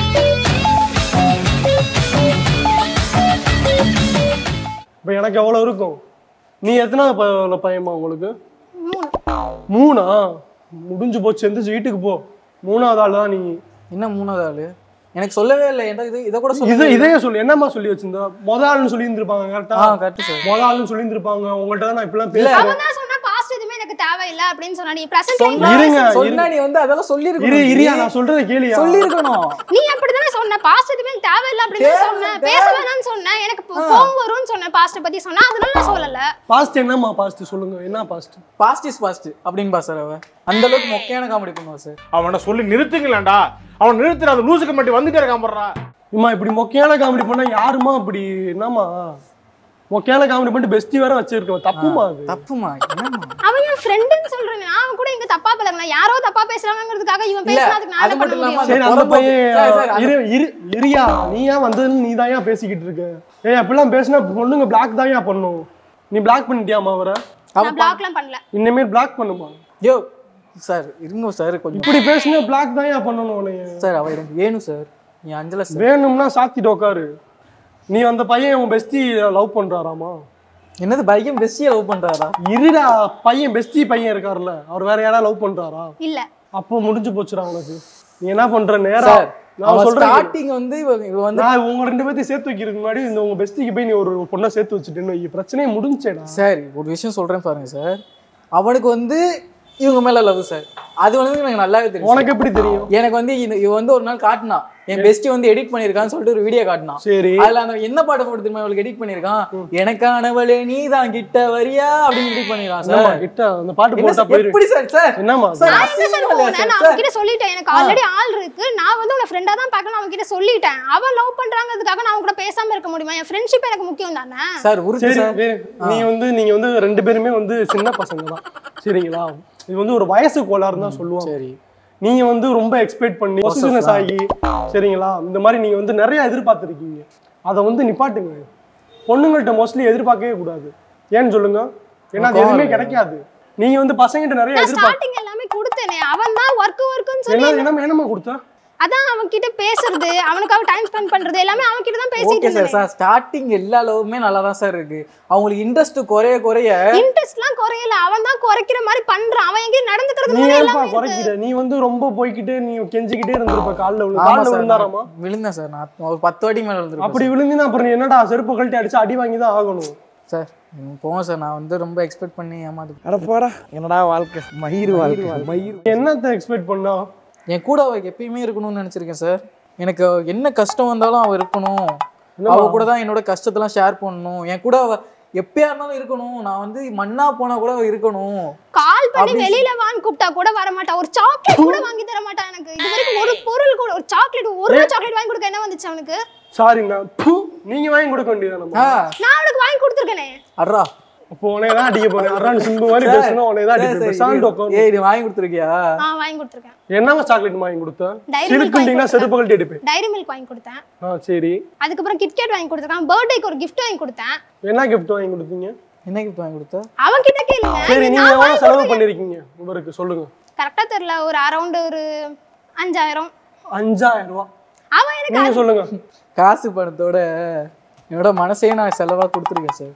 Speaker 1: இப்போ எனக்கு எவ்வளோ இருக்கும் நீ எத்தனாவது ப- பையன்மா உங்களுக்கு
Speaker 2: மூணு
Speaker 1: மூணா முடிஞ்சு போச்சு எந்திரிச்சு வீட்டுக்கு போ மூணாவது ஆள் தான் நீ
Speaker 3: என்ன மூணாவது ஆளு எனக்கு சொல்லவே இல்லை எனக்கு இது இதை கூட
Speaker 1: இதை
Speaker 3: சொல்ல
Speaker 1: இதையே சொல்லு என்னம்மா சொல்லி வச்சிருந்தா முத ஆள்னு சொல்லி இருந்திருப்பாங்க கரெக்டா
Speaker 3: ஆ கரெக்ட் சார்
Speaker 1: முத ஆள்னு சொல்லி இருந்திருப்பாங்க உங்கள்ட்ட தான் நான் இப்பெல்லாம் பேசுறேன்
Speaker 2: அவன் தான் சொன்னா பாஸ்ட் எதுவுமே எனக்கு தேவையில்லை அப்படின்னு சொன்னா நீ பிரசன்ட்
Speaker 3: சொன்னா
Speaker 1: இருங்க,
Speaker 3: சொன்னா நீ வந்து அதெல்லாம்
Speaker 1: இரு
Speaker 3: சொல்லிருக்கணும்
Speaker 1: இரியா நான் சொல்றதை கேளியா
Speaker 3: சொல்லிருக்கணும்
Speaker 2: நீ அப்படிதானே சொன்ன பாஸ்ட் எதுவுமே எனக்கு தேவையில்லை அப்படின்னு
Speaker 3: தேவை-
Speaker 2: சொன்ன பேச வேணாம்னு சொன்னேன் எனக்கு இப்போ கோவம் வரும்னு சொன்னேன் பாஸ்ட பத்தி சொன்னா அதனால நான் சொல்லல
Speaker 1: பாஸ்ட் என்னம்மா பாஸ்ட் சொல்லுங்க என்ன பாஸ்ட்
Speaker 3: பாஸ்ட் இஸ் பாஸ்ட் அப்படின்னு பா சார் அவ அந்த அளவுக்கு மொக்கையான காமெடி பண்ணுவா சார்
Speaker 6: அவனை சொல்லி நிறுத்துங்களேன்டா அவன் நிறுத்துற அந்த லூசுக்கு மட்டும் வந்துட்டே இருக்கான் போடுறா
Speaker 1: இம்மா இப்படி மொக்கையான காமெடி பண்ணா யாருமா இப்படி என்னம்மா மொக்கையான காமெடி பண்ணிட்டு பெஸ்டி வேற வச்சிருக்கோம் தப்புமா அது
Speaker 3: தப்புமா என்னம்மா
Speaker 2: அவன் என் ஃப்ரெண்டுன்னு சொல்றேன் நான் அவன் கூட இங்க தப்பா பழகலாம் யாரோ தப்பா பேசுறாங்கிறதுக்காக இவன்
Speaker 3: இல்ல,
Speaker 2: பேசுறதுக்கு நான்
Speaker 3: அது
Speaker 2: என்ன பண்ண
Speaker 3: மட்டும் இல்லாம
Speaker 2: முடியும்
Speaker 1: சரி அந்த
Speaker 3: புறம்போக்கு-
Speaker 1: பையன்
Speaker 3: சார், சார், அந்த-
Speaker 1: இரு இரு இரியா நீ ஏன் வந்ததுன்னு நீ தான் ஏன் பேசிக்கிட்டு இருக்க ஏய் அப்படிலாம் பேசினா பொண்ணுங்க பிளாக் தான் ஏன் பண்ணும் நீ பிளாக் பண்ணிட்டியாமா அவரை
Speaker 2: நான் பிளாக்லாம் பண்ணல
Speaker 1: இனிமேல் பிளாக் பண்ணுமா
Speaker 3: யோ சார் இருங்க சார் கொஞ்சம்
Speaker 1: இப்படி பேசினா பிளாக் தான் ஏன் பண்ணணும் உன்னைய
Speaker 3: சார் அவ எனக்கு வேணும் சார் நீ அஞ்சல சார்
Speaker 1: வேணும்னா சாத்திட்டு உட்காரு நீ அந்த பையன் உன் பெஸ்டி லவ் பண்றாராமா
Speaker 3: என்னது பையன் பெஸ்டியா லவ் பண்றாரா
Speaker 1: இருடா பையன் பெஸ்டி பையன் இருக்காருல்ல அவர் வேற யாராவது லவ் பண்றாரா
Speaker 2: இல்ல
Speaker 1: அப்போ முடிஞ்சு போச்சுடா உனக்கு நீ என்ன பண்ற நேரா
Speaker 3: சார்
Speaker 1: நான்
Speaker 3: அவன்
Speaker 1: சொல்றேன்
Speaker 3: ஸ்டார்டிங் வந்து இவ இவ வந்து
Speaker 1: நான் உங்க ரெண்டு பேர்த்தையும் சேர்த்து வைக்கிறதுக்கு முன்னாடி இந்த உங்க பெஸ்டிக்கு போய் நீ ஒரு பொண்ணை சேர்த்து வச்சுட்டேன்னு வை. பிரச்சனையே முடிஞ்சேடா
Speaker 3: சார் ஒரு விஷயம் சொல்றேன் பாருங்க சார் அவனுக்கு வந்து இவங்க மேல லவ் சார் அது வந்து எனக்கு நல்லாவே தெரியும்
Speaker 1: உனக்கு எப்படி தெரியும்
Speaker 3: எனக்கு வந்து இது- இவ வந்து ஒரு நாள் காட்டினா என் பெஸ்டி வந்து எடிட் பண்ணிருக்கான்னு சொல்லிட்டு ஒரு வீடியோ காட்டினான்
Speaker 1: சரி
Speaker 3: அதுல அந்த என்ன பாட்டு போட்டு தெரியுமா இவளுக்கு எடிட் பண்ணிருக்கான் எனக்கானவளே நீ தான் கிட்ட வரியா அப்படின்னு எடிட் பண்ணிருக்கான்
Speaker 1: என்னம்மா
Speaker 3: சார்
Speaker 1: கிட்ட அந்த பாட்டு
Speaker 3: என்ன
Speaker 1: போட்டா
Speaker 3: சார்,
Speaker 1: போயிரு
Speaker 3: எப்படி சார் சார்
Speaker 1: என்னம்மா அது?
Speaker 3: சார்,
Speaker 2: நான் என்ன சார்
Speaker 3: அசிங்கமா இல்லையா
Speaker 2: போனேன்
Speaker 3: சார்?
Speaker 2: நான்
Speaker 3: சார்,
Speaker 2: அவன்கிட்ட சொல்லிட்டேன் எனக்கு ஆல்ரெடி ஆள் இருக்கு நான் வந்து உன ஃப்ரெண்டா தான் பார்க்கணும் அவன்கிட்ட சொல்லிட்டேன் அவன் லவ் பண்றாங்கிறதுக்காக நான் அவன் கூட பேசாம இருக்க முடியுமா என் ஃப்ரெண்ட்ஷிப் எனக்கு முக்கியம் தானே
Speaker 3: சார் உருட்டு
Speaker 1: சரி
Speaker 3: சார்
Speaker 1: வே- நீ வந்து நீங்க வந்து ரெண்டு பேருமே வந்து சின்ன பசங்க தான் சரிங்களா இது வந்து ஒரு வயசு கோளாறுன்னு தான் சொல்லுவாங்க
Speaker 3: சரி
Speaker 1: நீங்க வந்து ரொம்ப எக்ஸ்பெக்ட் பண்ணி பொசிஷனஸ் ஆகி சரிங்களா இந்த மாதிரி நீங்க வந்து நிறைய எதிர்பார்த்துருக்கீங்க அதை வந்து நிப்பாட்டுங்க பொண்ணுங்கள்ட்ட மோஸ்ட்லி எதிர்பார்க்கவே கூடாது ஏன்னு சொல்லுங்க ஏன்னா அது எதுவுமே கிடைக்காது நீங்க வந்து பசங்கிட்ட நிறைய
Speaker 2: நான்
Speaker 1: எதிர்பார்க்க
Speaker 2: ஸ்டார்டிங் எல்லாமே கொடுத்தேனே அவன் தான் ஒர்க் ஒர்க்குன்னு சொல்லி
Speaker 1: என்ன என்ன என்னமா கொடுத்தா
Speaker 2: அதான் அவன் கிட்ட பேசுறது அவனுக்காக டைம் ஸ்பெண்ட் பண்றது எல்லாமே அவன் கிட்ட தான் பேசிட்டு
Speaker 3: ஓகே சார்
Speaker 2: இருந்தேன்
Speaker 3: சார் ஸ்டார்டிங் எல்லா லவ்வுமே நல்லா தான் சார் இருக்கு அவங்களுக்கு இன்ட்ரெஸ்ட் குறைய குறைய
Speaker 2: இன்ட்ரெஸ்ட்லாம் குறையல அவன் தான் குறைக்கிற மாதிரி பண்றான் அவன் எங்கேயும் நடந்துக்கிறது
Speaker 1: நீ
Speaker 2: மாதிரி
Speaker 1: ஏன்பா
Speaker 2: எல்லாமே இருக்கு.
Speaker 1: குறைக்கிற நீ வந்து ரொம்ப போய்க்கிட்டே நீ கெஞ்சிக்கிட்டே இருந்திருப்ப காலில் விழு
Speaker 3: ஆமா
Speaker 1: காலில்
Speaker 3: சார்
Speaker 1: விழுந்தாராமா
Speaker 3: நான் விழுந்தேன் சார் நான் ஒரு பத்து வாட்டி மேல விழுந்திருப்பேன்
Speaker 1: அப்படி விழுந்தினா அப்புறம் நீ என்னடா செருப்பு கழட்டி அடிச்சு அடி வாங்கி தான் ஆகணும்
Speaker 3: சார் ம், போங்க சார் நான் வந்து ரொம்ப எக்ஸ்பெக்ட் பண்ணி ஏமாந்து
Speaker 6: அட போடா என்னடா வாழ்க்கை மயிர் வாழ்க்கை மயிர்
Speaker 1: நீ என்னத்த எக்ஸ்பெக்ட் பண்ணா
Speaker 3: என் கூட அவ எப்பயுமே இருக்கணும்னு நினைச்சிருக்கேன் சார் எனக்கு என்ன கஷ்டம் வந்தாலும் அவ இருக்கணும்
Speaker 1: என்னம்மா?
Speaker 3: அவ கூட தான் என்னோட கஷ்டத்தெல்லாம் ஷேர் பண்ணணும் என் கூட அவ எப்பயா இருந்தாலும் இருக்கணும் நான் வந்து மண்ணா போனா கூட அவ இருக்கணும்
Speaker 2: கால் பண்ணி
Speaker 3: அப்படி-
Speaker 2: வெளியில வான்னு கூப்பிட்டா கூட வர மாட்டான் ஒரு சாக்லேட் கூட வாங்கி தர மாட்டான் எனக்கு இது வரைக்கும் ஒரு பொருள் கூட ஒரு சாக்லேட் ஒரு சாக்லேட் வாங்கி கொடுக்க என்ன வந்துச்சு அவனுக்கு
Speaker 1: சாரிங்கண்ணா பூ நீங்க வாங்கி கொடுக்க வேண்டியதானம்மா
Speaker 3: ஆ
Speaker 2: நான் அவனுக்கு வாங்கி கொடுத்துருக்கேனே
Speaker 3: அட்ரா
Speaker 1: அப்போ உன்னை தான் அடிக்க போறேன் அறான் சிம்பு மாதிரி பேசணும் உன்னை தான் அடிக்க போறேன் சாண்ட் உட்காந்து
Speaker 3: ஏய் நீ வாங்கி கொடுத்துருக்கியா
Speaker 2: ஆ வாங்கி கொடுத்துருக்கேன்
Speaker 1: என்னவா சாக்லேட் வாங்கி கொடுத்த
Speaker 2: Dairy Milk
Speaker 1: சிலுக்குண்டிங்கன்னா
Speaker 2: வாங்கி
Speaker 1: செருப்பு கழட்டி அடிப்பேன்
Speaker 2: டைரி மில்க் வாங்கி கொடுத்தேன்
Speaker 1: ஆ சரி
Speaker 2: அதுக்கப்புறம் கிட்கேட் வாங்கி கொடுத்துருக்கான் பர்த்டேக்கு ஒரு gift வாங்கி கொடுத்தேன்
Speaker 1: என்ன கிஃப்ட் வாங்கி கொடுத்தீங்க
Speaker 3: என்ன gift வாங்கி கொடுத்த
Speaker 2: அவன் கிட்ட கேளுங்க
Speaker 1: சரி
Speaker 2: இது
Speaker 1: நீங்க
Speaker 2: நான்
Speaker 1: எவ்வளவு
Speaker 2: வாங்கி
Speaker 1: செலவு பண்ணிருக்கீங்க இவருக்கு சொல்லுங்க
Speaker 2: கரெக்டா தெரியல ஒரு அரௌண்ட் ஒரு அஞ்சாயிரம்
Speaker 1: அஞ்சாயிரம் ரூபாய்
Speaker 2: அவன் எனக்கு
Speaker 1: நீங்க சொல்லுங்க
Speaker 3: காசு பணத்தோட என்னோட மனசையே நான் செலவா கொடுத்துருக்கேன் சார்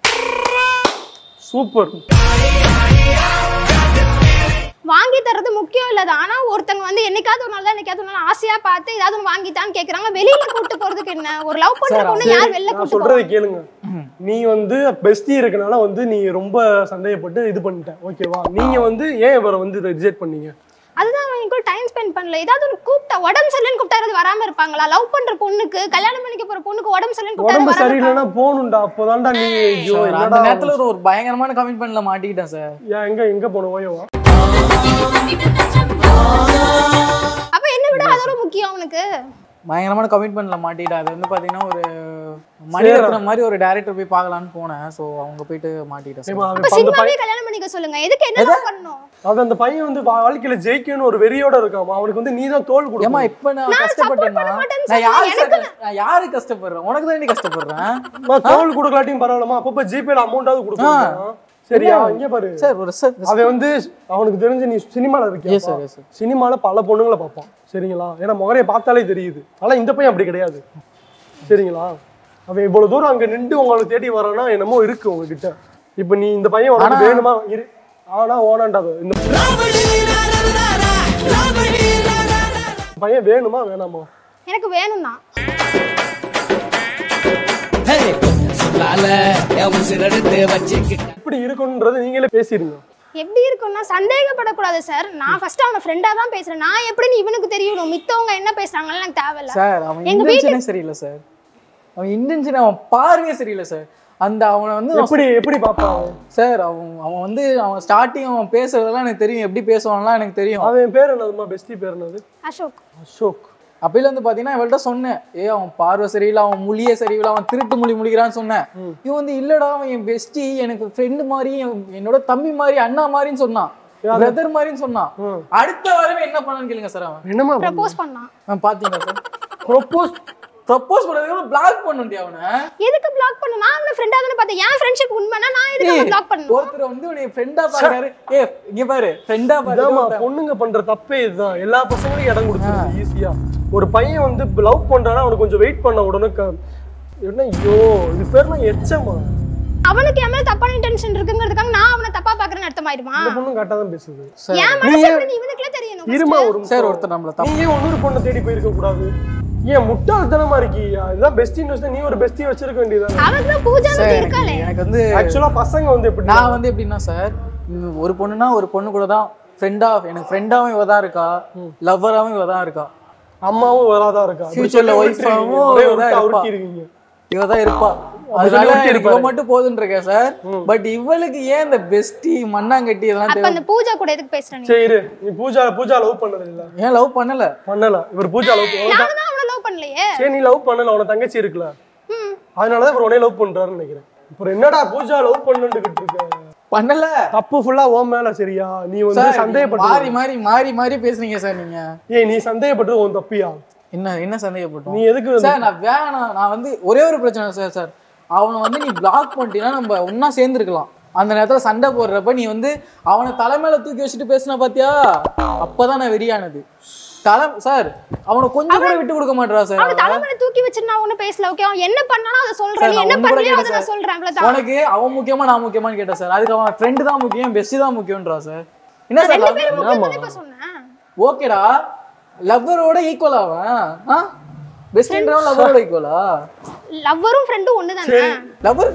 Speaker 1: சூப்பர்
Speaker 2: வாங்கி தர்றது முக்கியம் இல்ல ஆனா ஒருத்தங்க வந்து என்னைக்காவது ஒரு நாள் தான் என்னைக்காவது ஒரு நாள் ஆசையா பார்த்து ஏதாவது ஒன்று வாங்கித்தான்னு கேக்குறாங்க வெளியில கூட்டு போறதுக்கு என்ன ஒரு லவ் பண்ற பொண்ணு யார் வெளில
Speaker 1: நான்
Speaker 2: கூட்டு
Speaker 1: சொல்றதை கேளுங்க நீ வந்து பெஸ்டி இருக்கனால வந்து நீ ரொம்ப சந்தேகப்பட்டு இது பண்ணிட்ட ஓகேவா நீங்க வந்து ஏன் இவரை வந்து ரிஜெக்ட் பண்ணீங்க
Speaker 2: அதுதான் அவன் கூட டைம் ஸ்பெண்ட் பண்ணல ஏதாவது ஒரு கூப்பிட்டா உடம்பு சரியில்லைன்னு கூப்பிட்டா யாராவது வராம இருப்பாங்களா லவ் பண்ற பொண்ணுக்கு கல்யாணம் பண்ணிக்க போற பொண்ணுக்கு உடம்பு சரியில்லைன்னு கூப்பிட்டா
Speaker 1: உடம்பு
Speaker 2: யாராவது வராம
Speaker 1: சரியில்லைன்னா போகணும்டா அப்போதான்டா நீ ஐயோ
Speaker 3: Sir, அந்த
Speaker 1: என்னடா
Speaker 3: நேரத்துல ஒரு ஒரு பயங்கரமான கமிட்மெண்ட்ல மாட்டிக்கிட்டேன் சார்
Speaker 1: ஏன் எங்க எங்க போன ஓயவா
Speaker 2: அப்ப என்ன விட அதோட முக்கியம் அவனுக்கு
Speaker 3: பயங்கரமான கமிட்மெண்ட்ல மாட்டிட்டேன் அது வந்து பாத்தீங்கன்னா ஒரு மணிரத்னம் மாதிரி ஒரு டேரக்டர் போய் பார்க்கலான்னு போனேன் ஸோ அவங்க போயிட்டு மாட்டிட்டேன்
Speaker 1: ஏம்மா,
Speaker 3: sir.
Speaker 1: அவன்
Speaker 2: அப்ப
Speaker 1: இப்ப அந்த பையன்
Speaker 2: சினிமாவே கல்யாணம் பண்ணிக்க சொல்லுங்க எதுக்கு என்ன love பண்ணணும்
Speaker 1: அது அந்த பையன் வந்து வா- வாழ்க்கையில ஜெயிக்கணும்னு ஒரு வெறியோட இருக்காமா அவனுக்கு வந்து நீ தான் தோல்
Speaker 3: ஏமா
Speaker 1: கொடுக்கணும்
Speaker 3: இப்ப நான்
Speaker 2: நான்
Speaker 3: கஷ்டப்பட்டேன்னா
Speaker 2: support பண்ண மாட்டேன்னு
Speaker 3: நான் யாரு
Speaker 2: சொல்றேன்.
Speaker 3: sir- நான் யாரு கஷ்டப்படுறேன் உனக்கு தான் கஷ்டப்படுறேன்
Speaker 1: அம்மா, தோல் கொடுக்கலாட்டியும் பரவாயில்லமா அப்பப்ப ஜிபேல அமௌண்டாவது கொடுக்கணும் சரியா இங்க பாரு
Speaker 3: சார் ஒரு சார்
Speaker 1: அவன் வந்து அவனுக்கு தெரிஞ்சு நீ சினிமால
Speaker 3: Yes, sir,
Speaker 1: இருக்கியா
Speaker 3: yes, sir.
Speaker 1: சினிமால பல பொண்ணுங்களை பார்ப்பான் சரிங்களா ஏன்னா முகரைய பார்த்தாலே தெரியுது ஆனா இந்த பையன் அப்படி கிடையாது சரிங்களா அவன் இவ்வளவு தூரம் அங்க நின்று உங்களை தேடி வரானா என்னமோ இருக்கு உங்ககிட்ட இப்ப நீ இந்த பையன் உனக்கு
Speaker 3: ஆனா-
Speaker 1: வேணுமா இரு ஆனா ஓனாண்டாது இந்த பையன் வேணுமா வேணாமா
Speaker 2: எனக்கு வேணும் தான்
Speaker 1: இப்படி இருக்கணுன்றது நீங்களே பேசிருங்க
Speaker 2: எப்படி இருக்கும்னா சந்தேகப்படக்கூடாது சார் நான் ஃபர்ஸ்ட் அவன ஃப்ரெண்டா தான் பேசுறேன் நான் எப்படின்னு இவனுக்கு தெரியணும் மித்தவங்க என்ன பேசுறாங்கன்னு எனக்கு தேவையில்ல
Speaker 3: சார் அவன்
Speaker 2: எங்க
Speaker 3: இன்டென்ஷனே சரியில்லை சார் அவன் இன்டென்ஷன் அவன் பார்வையே சரியில்லை சார் அந்த அவனை வந்து நான்
Speaker 1: எப்படி எப்படி பாப்பான்
Speaker 3: சார் அவன் அவன் வந்து அவன் ஸ்டார்டிங் அவன் பேசுறதெல்லாம் எனக்கு தெரியும் எப்படி பேசுவான்லாம் எனக்கு தெரியும்
Speaker 1: அவன் பேர் என்னதுமா பெஸ்டி பேர் என்னது
Speaker 2: அசோக்
Speaker 1: அசோக்
Speaker 3: அப்பையில வந்து பாத்தீங்கன்னா இவள்கிட்ட சொன்னேன் ஏ அவன் பார்வை சரியில்லை அவன் மொழியே சரியில்லை அவன் திருட்டு மொழி முழிக்கிறான்னு சொன்னேன் இவன் வந்து இல்லடா அவன் என் பெஸ்டி எனக்கு ஃப்ரெண்டு மாதிரி என்- என்னோட தம்பி மாதிரி அண்ணா மாதிரின்னு சொன்னான் பிரதர் மாதிரின்னு சொன்னான்
Speaker 1: ம்.
Speaker 3: அடுத்த வாரமே என்ன பண்ணான்னு கேளுங்க சார் அவன்
Speaker 1: என்னமா
Speaker 2: ப்ரப்போஸ் பண்ணான்
Speaker 3: அவன் பாத்தீங்களா சார்
Speaker 1: ப்ரொப்போஸ்
Speaker 3: ப்ரப்போஸ் பண்ணதுக்கு பிளாக் பண்ணுண்டியா அவனை
Speaker 2: எதுக்கு பிளாக் பண்ண நான் அவன ஃப்ரெண்டா தானே பார்த்தேன் என் ஃப்ரெண்ட்ஷிப் உண்மைனா நான் எதுக்கு பிளாக் பண்ணணும்
Speaker 3: ஒருத்தர் வந்து உன்னை ஃப்ரெண்டா பாக்குறாரு ஏ இங்க பாரு ஃப்ரெண்டா
Speaker 1: இதாம்மா
Speaker 3: பாரு
Speaker 1: பொண்ணுங்க பண்ற தப்பே இதுதான் எல்லா பசங்களுக்கும் இடம் கொடுத்துருது ஈஸியா ஒரு பையன் வந்து லவ் பண்றானா அவனுக்கு கொஞ்சம் வெயிட் பண்ண உடனே க- என்ன ஐயோ இது பேர்லாம் எச்சமா
Speaker 2: அவனுக்கு என் மேல தப்பான இன்டென்ஷன் இருக்குங்கிறதுக்காக நான் அவனை தப்பா பாக்குறேன்னு அர்த்தமாயிருமா
Speaker 1: இந்த பொண்ணும் கரெக்டா தான் பேசுது
Speaker 2: என் மனசு எப்படின்னு இவனுக்குலாம் தெரியணும்
Speaker 1: இருமா
Speaker 2: first.
Speaker 1: ஒரு நிமிஷம்.
Speaker 3: சார் ஒருத்தர் நம்மள தப்பு
Speaker 1: நீ ஏன் இன்னொரு பொண்ணை தேடி போயிருக்க கூடாது ஏன் முட்டாள்தனமா இருக்கியா இதுதான் பெஸ்டின்னு வச்சு நீ ஒரு பெஸ்டி வச்சிருக்க வேண்டியதானே
Speaker 2: அவனுக்கு தான் பூஜா
Speaker 3: சார்
Speaker 2: வந்து இருக்காளே
Speaker 3: எனக்கு வந்து
Speaker 1: ஆக்சுவலா பசங்க வந்து எப்படி
Speaker 3: நான் வந்து எப்படின்னா சார் ம், ஒரு பொண்ணுனா ஒரு பொண்ணு கூட தான் ஃப்ரெண்டா எனக்கு ஃப்ரெண்டாவும் இவ தான் இருக்கா லவ்வராவும் இவ தான் இருக்கா
Speaker 1: அம்மாவும் வராதான் இருக்கா அப்படி
Speaker 3: Future ல
Speaker 1: சொல்லி
Speaker 3: wife ஆவும்
Speaker 1: ஒரே ஒரு
Speaker 3: இவதான் இருப்பா.
Speaker 1: அவுட்டி இருக்கீங்க
Speaker 3: இவ தான் இருப்பா
Speaker 1: அப்படி சொல்லி
Speaker 3: அதனால
Speaker 1: ஒட்டி
Speaker 3: எனக்கு இவ
Speaker 1: இருப்பாரு.
Speaker 3: மட்டும் போதுன்னு இருக்கேன் சார் பட் இவளுக்கு ஏன் இந்த பெஸ்டி மண்ணாங்கட்டி இதெல்லாம்
Speaker 2: அப்ப
Speaker 3: தேவை
Speaker 2: அந்த பூஜா கூட எதுக்கு பேசுற நீ
Speaker 1: சரி இரு. நீ பூஜா பூஜா லவ் பண்ணது இல்ல
Speaker 3: ஏன் லவ் பண்ணல
Speaker 1: பண்ணல இவர் பூஜா லவ் பண்ண
Speaker 2: நானும் தான் அவனை லவ் பண்ணலையே
Speaker 1: சரி நீ லவ் பண்ணல அவன தங்கச்சி இருக்குல்ல
Speaker 2: ம்.
Speaker 1: அதனாலதான் இவர் உடனே லவ் பண்றாருன்னு நினைக்கிறேன் இப்போ என்னடா பூஜா லவ் பண்ணுகிட்டு இருக்க
Speaker 3: பண்ணல
Speaker 1: தப்பு ஃபுல்லா ஓன் மேல சரியா நீ வந்து
Speaker 3: சார் மாறி
Speaker 1: சந்தேகப்பட்டு
Speaker 3: மாறி மாறி மாறி பேசுறீங்க சார் நீங்க
Speaker 1: ஏய் நீ சந்தேகப்பட்டது உன் தப்பியா
Speaker 3: என்ன என்ன சந்தேகப்பட்டோம்
Speaker 1: நீ எதுக்கு வந்து-
Speaker 3: சார் நான் வேணாம் நான் வந்து ஒரே ஒரு பிரச்சனை சார் சார் அவனை வந்து நீ பிளாக் பண்ணிட்டீங்கன்னா நம்ம ஒண்ணா சேர்ந்துருக்கலாம் அந்த நேரத்துல சண்டை போடுறப்ப நீ வந்து அவனை தலைமையில தூக்கி வச்சுட்டு பேசின பாத்தியா அப்பதான் நான் வெறியானது தலை சார் அவனை கொஞ்சம் கூட விட்டு கொடுக்க மாட்டா சார்
Speaker 2: அவனை தலைமையில தூக்கி வச்சுட்டு நான் ஒண்ணு பேசல ஓகே அவன் என்ன பண்ணானோ அதை சொல்றேன்
Speaker 3: சார்,
Speaker 2: நீ
Speaker 3: நான்
Speaker 2: என்ன
Speaker 3: ஒண்ணு கூட
Speaker 2: பண்ணலையோ அதை
Speaker 3: கேட்டேன்
Speaker 2: நான் சொல்றேன் அவ்வளவுதான்
Speaker 3: உனக்கு அவன் முக்கியமா நான் முக்கியமான்னு கேட்டேன் சார் அதுக்கு அவன் ஃப்ரெண்டு தான் முக்கியம் பெஸ்ட் தான் முக்கியம்ன்றா சார் என்ன சார்
Speaker 2: ரெண்டு பேரும்
Speaker 3: love-
Speaker 2: முக்கியம் இப்ப சொன்னேன்
Speaker 3: ஓகேடா லவ்வரோட ஈக்குவல் அவன் பெஸ்ட் ஃப்ரெண்டோட லவ்வரோட ஈக்குவலா
Speaker 2: லவ்வரும் ஃப்ரெண்டும் ஒண்ணுதானே
Speaker 3: லவ்வர்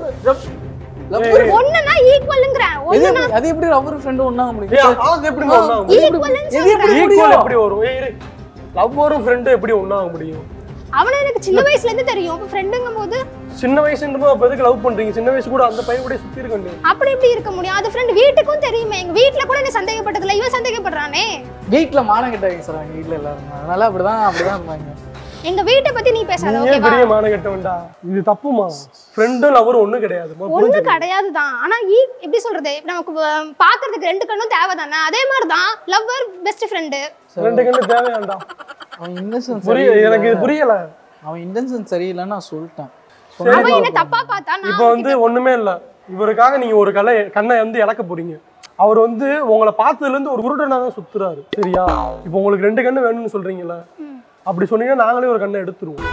Speaker 3: லவ்வர்
Speaker 2: ஒண்ணுனா ஈக்குவல்ங்கறேன்
Speaker 3: எது
Speaker 2: ஒண்ணுனா
Speaker 3: எப்படி- அது எப்படி லவ்வர் ஃப்ரெண்டு ஒண்ணாக முடியும்
Speaker 1: ஏய், அது எப்படி ஒண்ணாக முடியும்
Speaker 2: ஈக்குவல்னு
Speaker 3: இது எப்படி
Speaker 2: சொல்றேன்
Speaker 1: ஈக்குவல் எப்படி வரும் ஏய் இரு லவ்வரும் ஃப்ரெண்டும் எப்படி ஒண்ணாக முடியும்
Speaker 2: அவனை எனக்கு சின்ன வயசுல இருந்து தெரியும் அப்ப ஃப்ரெண்டுங்கும் போது
Speaker 1: சின்ன வயசுன்றப்போ அப்ப எதுக்கு லவ் பண்றீங்க சின்ன வயசு கூட அந்த பையன் கூட சுத்தி இருக்க வேண்டியது
Speaker 2: அப்படி எப்படி இருக்க முடியும் அது ஃப்ரெண்ட் வீட்டுக்கும் தெரியுமே எங்க வீட்ல கூட என்ன சந்தேகப்பட்டதுல இவன் சந்தேகப்படுறானே
Speaker 3: வீட்ல மானம் கட்டாங்க சார் எங்க வீட்ல எல்லாரும் அதனால அப்படிதான் அப்படிதான் இருந்தாங்க
Speaker 2: எங்க வீட்டை பத்தி நீ பேசாத
Speaker 1: நீ ஏன்
Speaker 2: ஓகேவா
Speaker 1: பெரிய மான கட்டவன்டா இது தப்புமா ஃப்ரெண்டும் லவரும் ஒண்ணு கிடையாது முதல்ல
Speaker 2: ஒண்ணு
Speaker 1: புரிஞ்சுக்க.
Speaker 2: கிடையாது தான் ஆனா ஈ எப்படி சொல்றது நமக்கு வ- பாக்குறதுக்கு ரெண்டு கண்ணும் தேவை தானே அதே மாதிரி தான் லவ்வர் பெஸ்ட் ஃப்ரெண்டு
Speaker 1: ரெண்டு கண்ணு தேவையாண்டா
Speaker 3: அவன் இன்டென்ஷன்
Speaker 1: புரிய எனக்கு இது புரியல
Speaker 3: அவன் இன்டென்ஷன் சரியில்லைன்னு நான் சொல்லிட்டேன்
Speaker 2: அவன் என்ன தப்பா பார்த்தா நான்
Speaker 1: இப்போ வந்து ஒண்ணுமே இல்ல இவருக்காக நீங்க ஒரு கலை கண்ணை வந்து இழக்க போறீங்க அவர் வந்து உங்களை பார்த்ததுல இருந்து ஒரு குருடனா தான் சுத்துறாரு சரியா இப்போ உங்களுக்கு ரெண்டு கண்ணு வேணும்னு சொல்றீங்கல்ல அப்படி சொன்னீங்கன்னா நாங்களே ஒரு கண்ணை எடுத்துருவோம்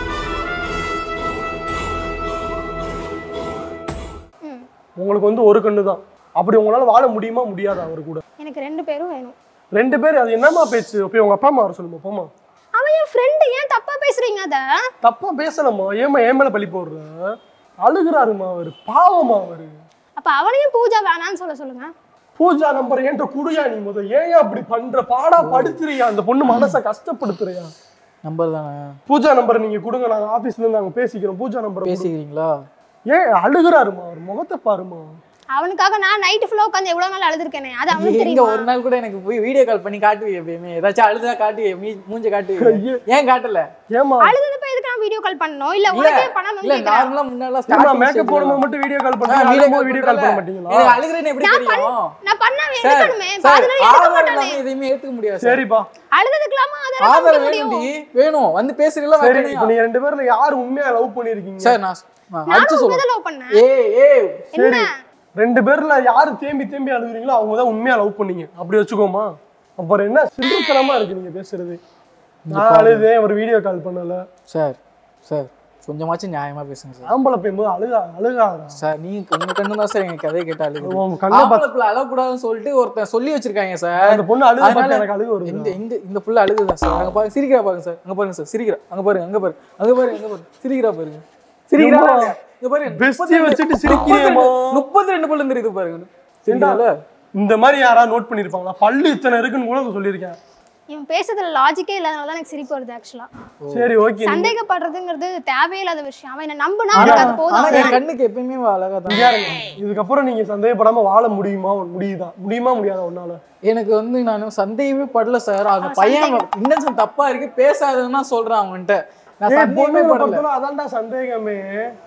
Speaker 2: ம்.
Speaker 1: உங்களுக்கு வந்து ஒரு கண்ணு தான் அப்படி உங்களால வாழ முடியுமா முடியாதா அவர் கூட
Speaker 2: எனக்கு ரெண்டு பேரும் வேணும்
Speaker 1: ரெண்டு பேர் அது என்னம்மா பேச்சு போய் உங்க அப்பா அம்மா வர சொல்லுமா போமா
Speaker 2: அவன் என் ஃப்ரெண்டு ஏன் தப்பா பேசுறீங்க அத
Speaker 1: தப்பா பேசலாமா ஏமா ஏன் மேல பழி போடுற அழுகுறாருமா அவரு பாவமா அவரு
Speaker 2: அப்ப அவனையும் பூஜா வேணாம்னு சொல்ல சொல்லுங்க
Speaker 1: பூஜா நம்பர் என்கிட்ட குடுயா நீ முத ஏன் அப்படி பண்ற பாடா படுத்துறியா அந்த பொண்ணு மனசை கஷ்டப்படுத்துறியா
Speaker 3: நம்பர் தானே
Speaker 1: பூஜா நம்பர் நீங்க கொடுங்க நாங்க ஆபீஸ்ல இருந்து நாங்க பேசிக்கிறோம் பூஜா நம்பர்
Speaker 3: பேசிக்கிறீங்களா
Speaker 1: ஏன் அழுகுறாருமா அவர் முகத்தை பாருமா
Speaker 2: அவனுக்காக நான் நைட்டு ஃபுல்லாக உட்காந்து எவ்வளவு நாள் அழுதுருக்கேனே அது அவனுக்கு
Speaker 3: எங்க
Speaker 2: தெரியுமா
Speaker 3: ஒரு நாள் கூட எனக்கு போய் வீடியோ கால் பண்ணி காட்டுவீங்க எப்பயுமே ஏதாச்சும் அழுதா காட்டுவீங்க மீ- மூஞ்ச காட்டுவீங்க ஏன் காட்டல
Speaker 1: ஏமா
Speaker 2: அழுதுப்ப எதுக்கு நான் வீடியோ கால் பண்ணணும் இல்ல
Speaker 3: இல்ல
Speaker 2: உனக்கே பண்ணணும்னு
Speaker 3: இல்ல
Speaker 2: கேக்குறேன்
Speaker 3: நார்மலா முன்னால
Speaker 1: ஏமா மேக்கப் போடும்போது மட்டும் வீடியோ கால் பண்ணுங்க வீடியோ வீடியோ கால் பண்ண மாட்டீங்களா
Speaker 3: அழுகிறேன்னு எப்படி தெரியும்
Speaker 2: நான் பண்ண
Speaker 3: சார்
Speaker 2: எடுக்கணுமே
Speaker 3: சார்
Speaker 2: பாதி நாள் எடுக்க
Speaker 3: ஆதாரம்
Speaker 2: மாட்டானே
Speaker 3: இல்லாம எதையுமே ஏத்துக்க முடியாது சார்
Speaker 1: சரிப்பா
Speaker 2: அழுதுக்கலாமா அதெல்லாம்
Speaker 3: ஆதாரம்
Speaker 2: கொடுக்க முடியும்
Speaker 3: வேணும்டி வேணும் வந்து பேசுறீங்களா
Speaker 1: சரி இப்போ
Speaker 3: வைக்கணும்யா?
Speaker 1: நீங்க ரெண்டு பேர்ல யார் உண்மையா லவ் பண்ணிருக்கீங்க
Speaker 3: சார் நான் நான் அடிச்சு
Speaker 2: நானும்
Speaker 3: சொல்லுவேன்
Speaker 2: உங்களை லவ் பண்ணேன்
Speaker 3: ஏய் ஏய்
Speaker 1: சரி ரெண்டு பேர்ல யாரு தேம்பி தேம்பி அழுகுறீங்களோ அவங்க தான் உண்மையா லவ் பண்ணீங்க அப்படி வச்சுக்கோமா அப்புறம் என்ன சிறுத்தனமா இருக்கு நீங்க பேசுறது நான் அழுதேன் ஒரு வீடியோ கால் பண்ணல
Speaker 3: சார் சார் கொஞ்சமாச்சும் நியாயமா பேசுங்க சார்
Speaker 1: ஆம்பளை போகும்போது அழுகா அழுகாதா
Speaker 3: சார் நீங்க உங்க கண்ணு தான் சார் எங்க கதையை கேட்டு அழுகுது
Speaker 1: உங்க கண்ணை பார்த்து
Speaker 3: ஆம்பளை புள்ள அழக்கூடாதுன்னு சொல்லிட்டு ஒருத்தன் சொல்லி வச்சிருக்காங்க சார்
Speaker 1: அந்த பொண்ணு அழுக
Speaker 3: அதனால
Speaker 1: பார்த்து எனக்கு அழுக வருது
Speaker 3: இந்த இந்த இந்த புள்ள அழுகுதா சார் அங்க பாருங்க சிரிக்கிறா பாருங்க சார் அங்க பாருங்க சார் சிரிக்கிறா அங்க பாருங்க அங்க பாருங்க அங்க பாருங்க அங்க பாருங்க சிரிக்கிறா பாருங்க சிரிக்கிறா
Speaker 1: எம்மா,
Speaker 3: பாருங்க. இங்க பாருங்க
Speaker 1: பெஸ்டியை வச்சுட்டு சிரிக்கிறியேம்மா.
Speaker 3: முப்பத்தி ரெண்டு புள்ள தெரியுது பாருங்க சரிங்களா
Speaker 1: இந்த மாதிரி யாராவது நோட் பண்ணிருப்பாங்களா பல்லு இத்தனை இருக்குன்னு கூட சொல்லியிருக்கேன்
Speaker 2: இவன் பேசுறதுல லாஜிக்கே இல்லாதனால தான் எனக்கு சிரிப்பு வருது ஆக்சுவலா
Speaker 1: சரி ஓகே
Speaker 2: சந்தேகப்படுறதுங்கிறது தேவையில்லாத விஷயம் அவன் என்ன நம்புனா அவனுக்கு அது
Speaker 3: ஆனா
Speaker 2: போதும்
Speaker 3: என் கண்ணுக்கு எப்பயுமே அழகா தான்
Speaker 1: இதுக்கப்புறம் நீங்க சந்தேகப்படாம வாழ முடியுமா முடியுதா முடியுமா முடியாதா உன்னால
Speaker 3: எனக்கு வந்து நான் சந்தேகமே படல சார் அந்த பையன் இன்னும் தப்பா இருக்கு பேசாததுன்னா சொல்றான் அவன்கிட்ட நான்
Speaker 1: ஏய்,
Speaker 3: சந்தேகமே
Speaker 1: பொண்ணுங்களை
Speaker 3: படல
Speaker 1: பொறுத்தவரை அதான்டா சந்தேகமே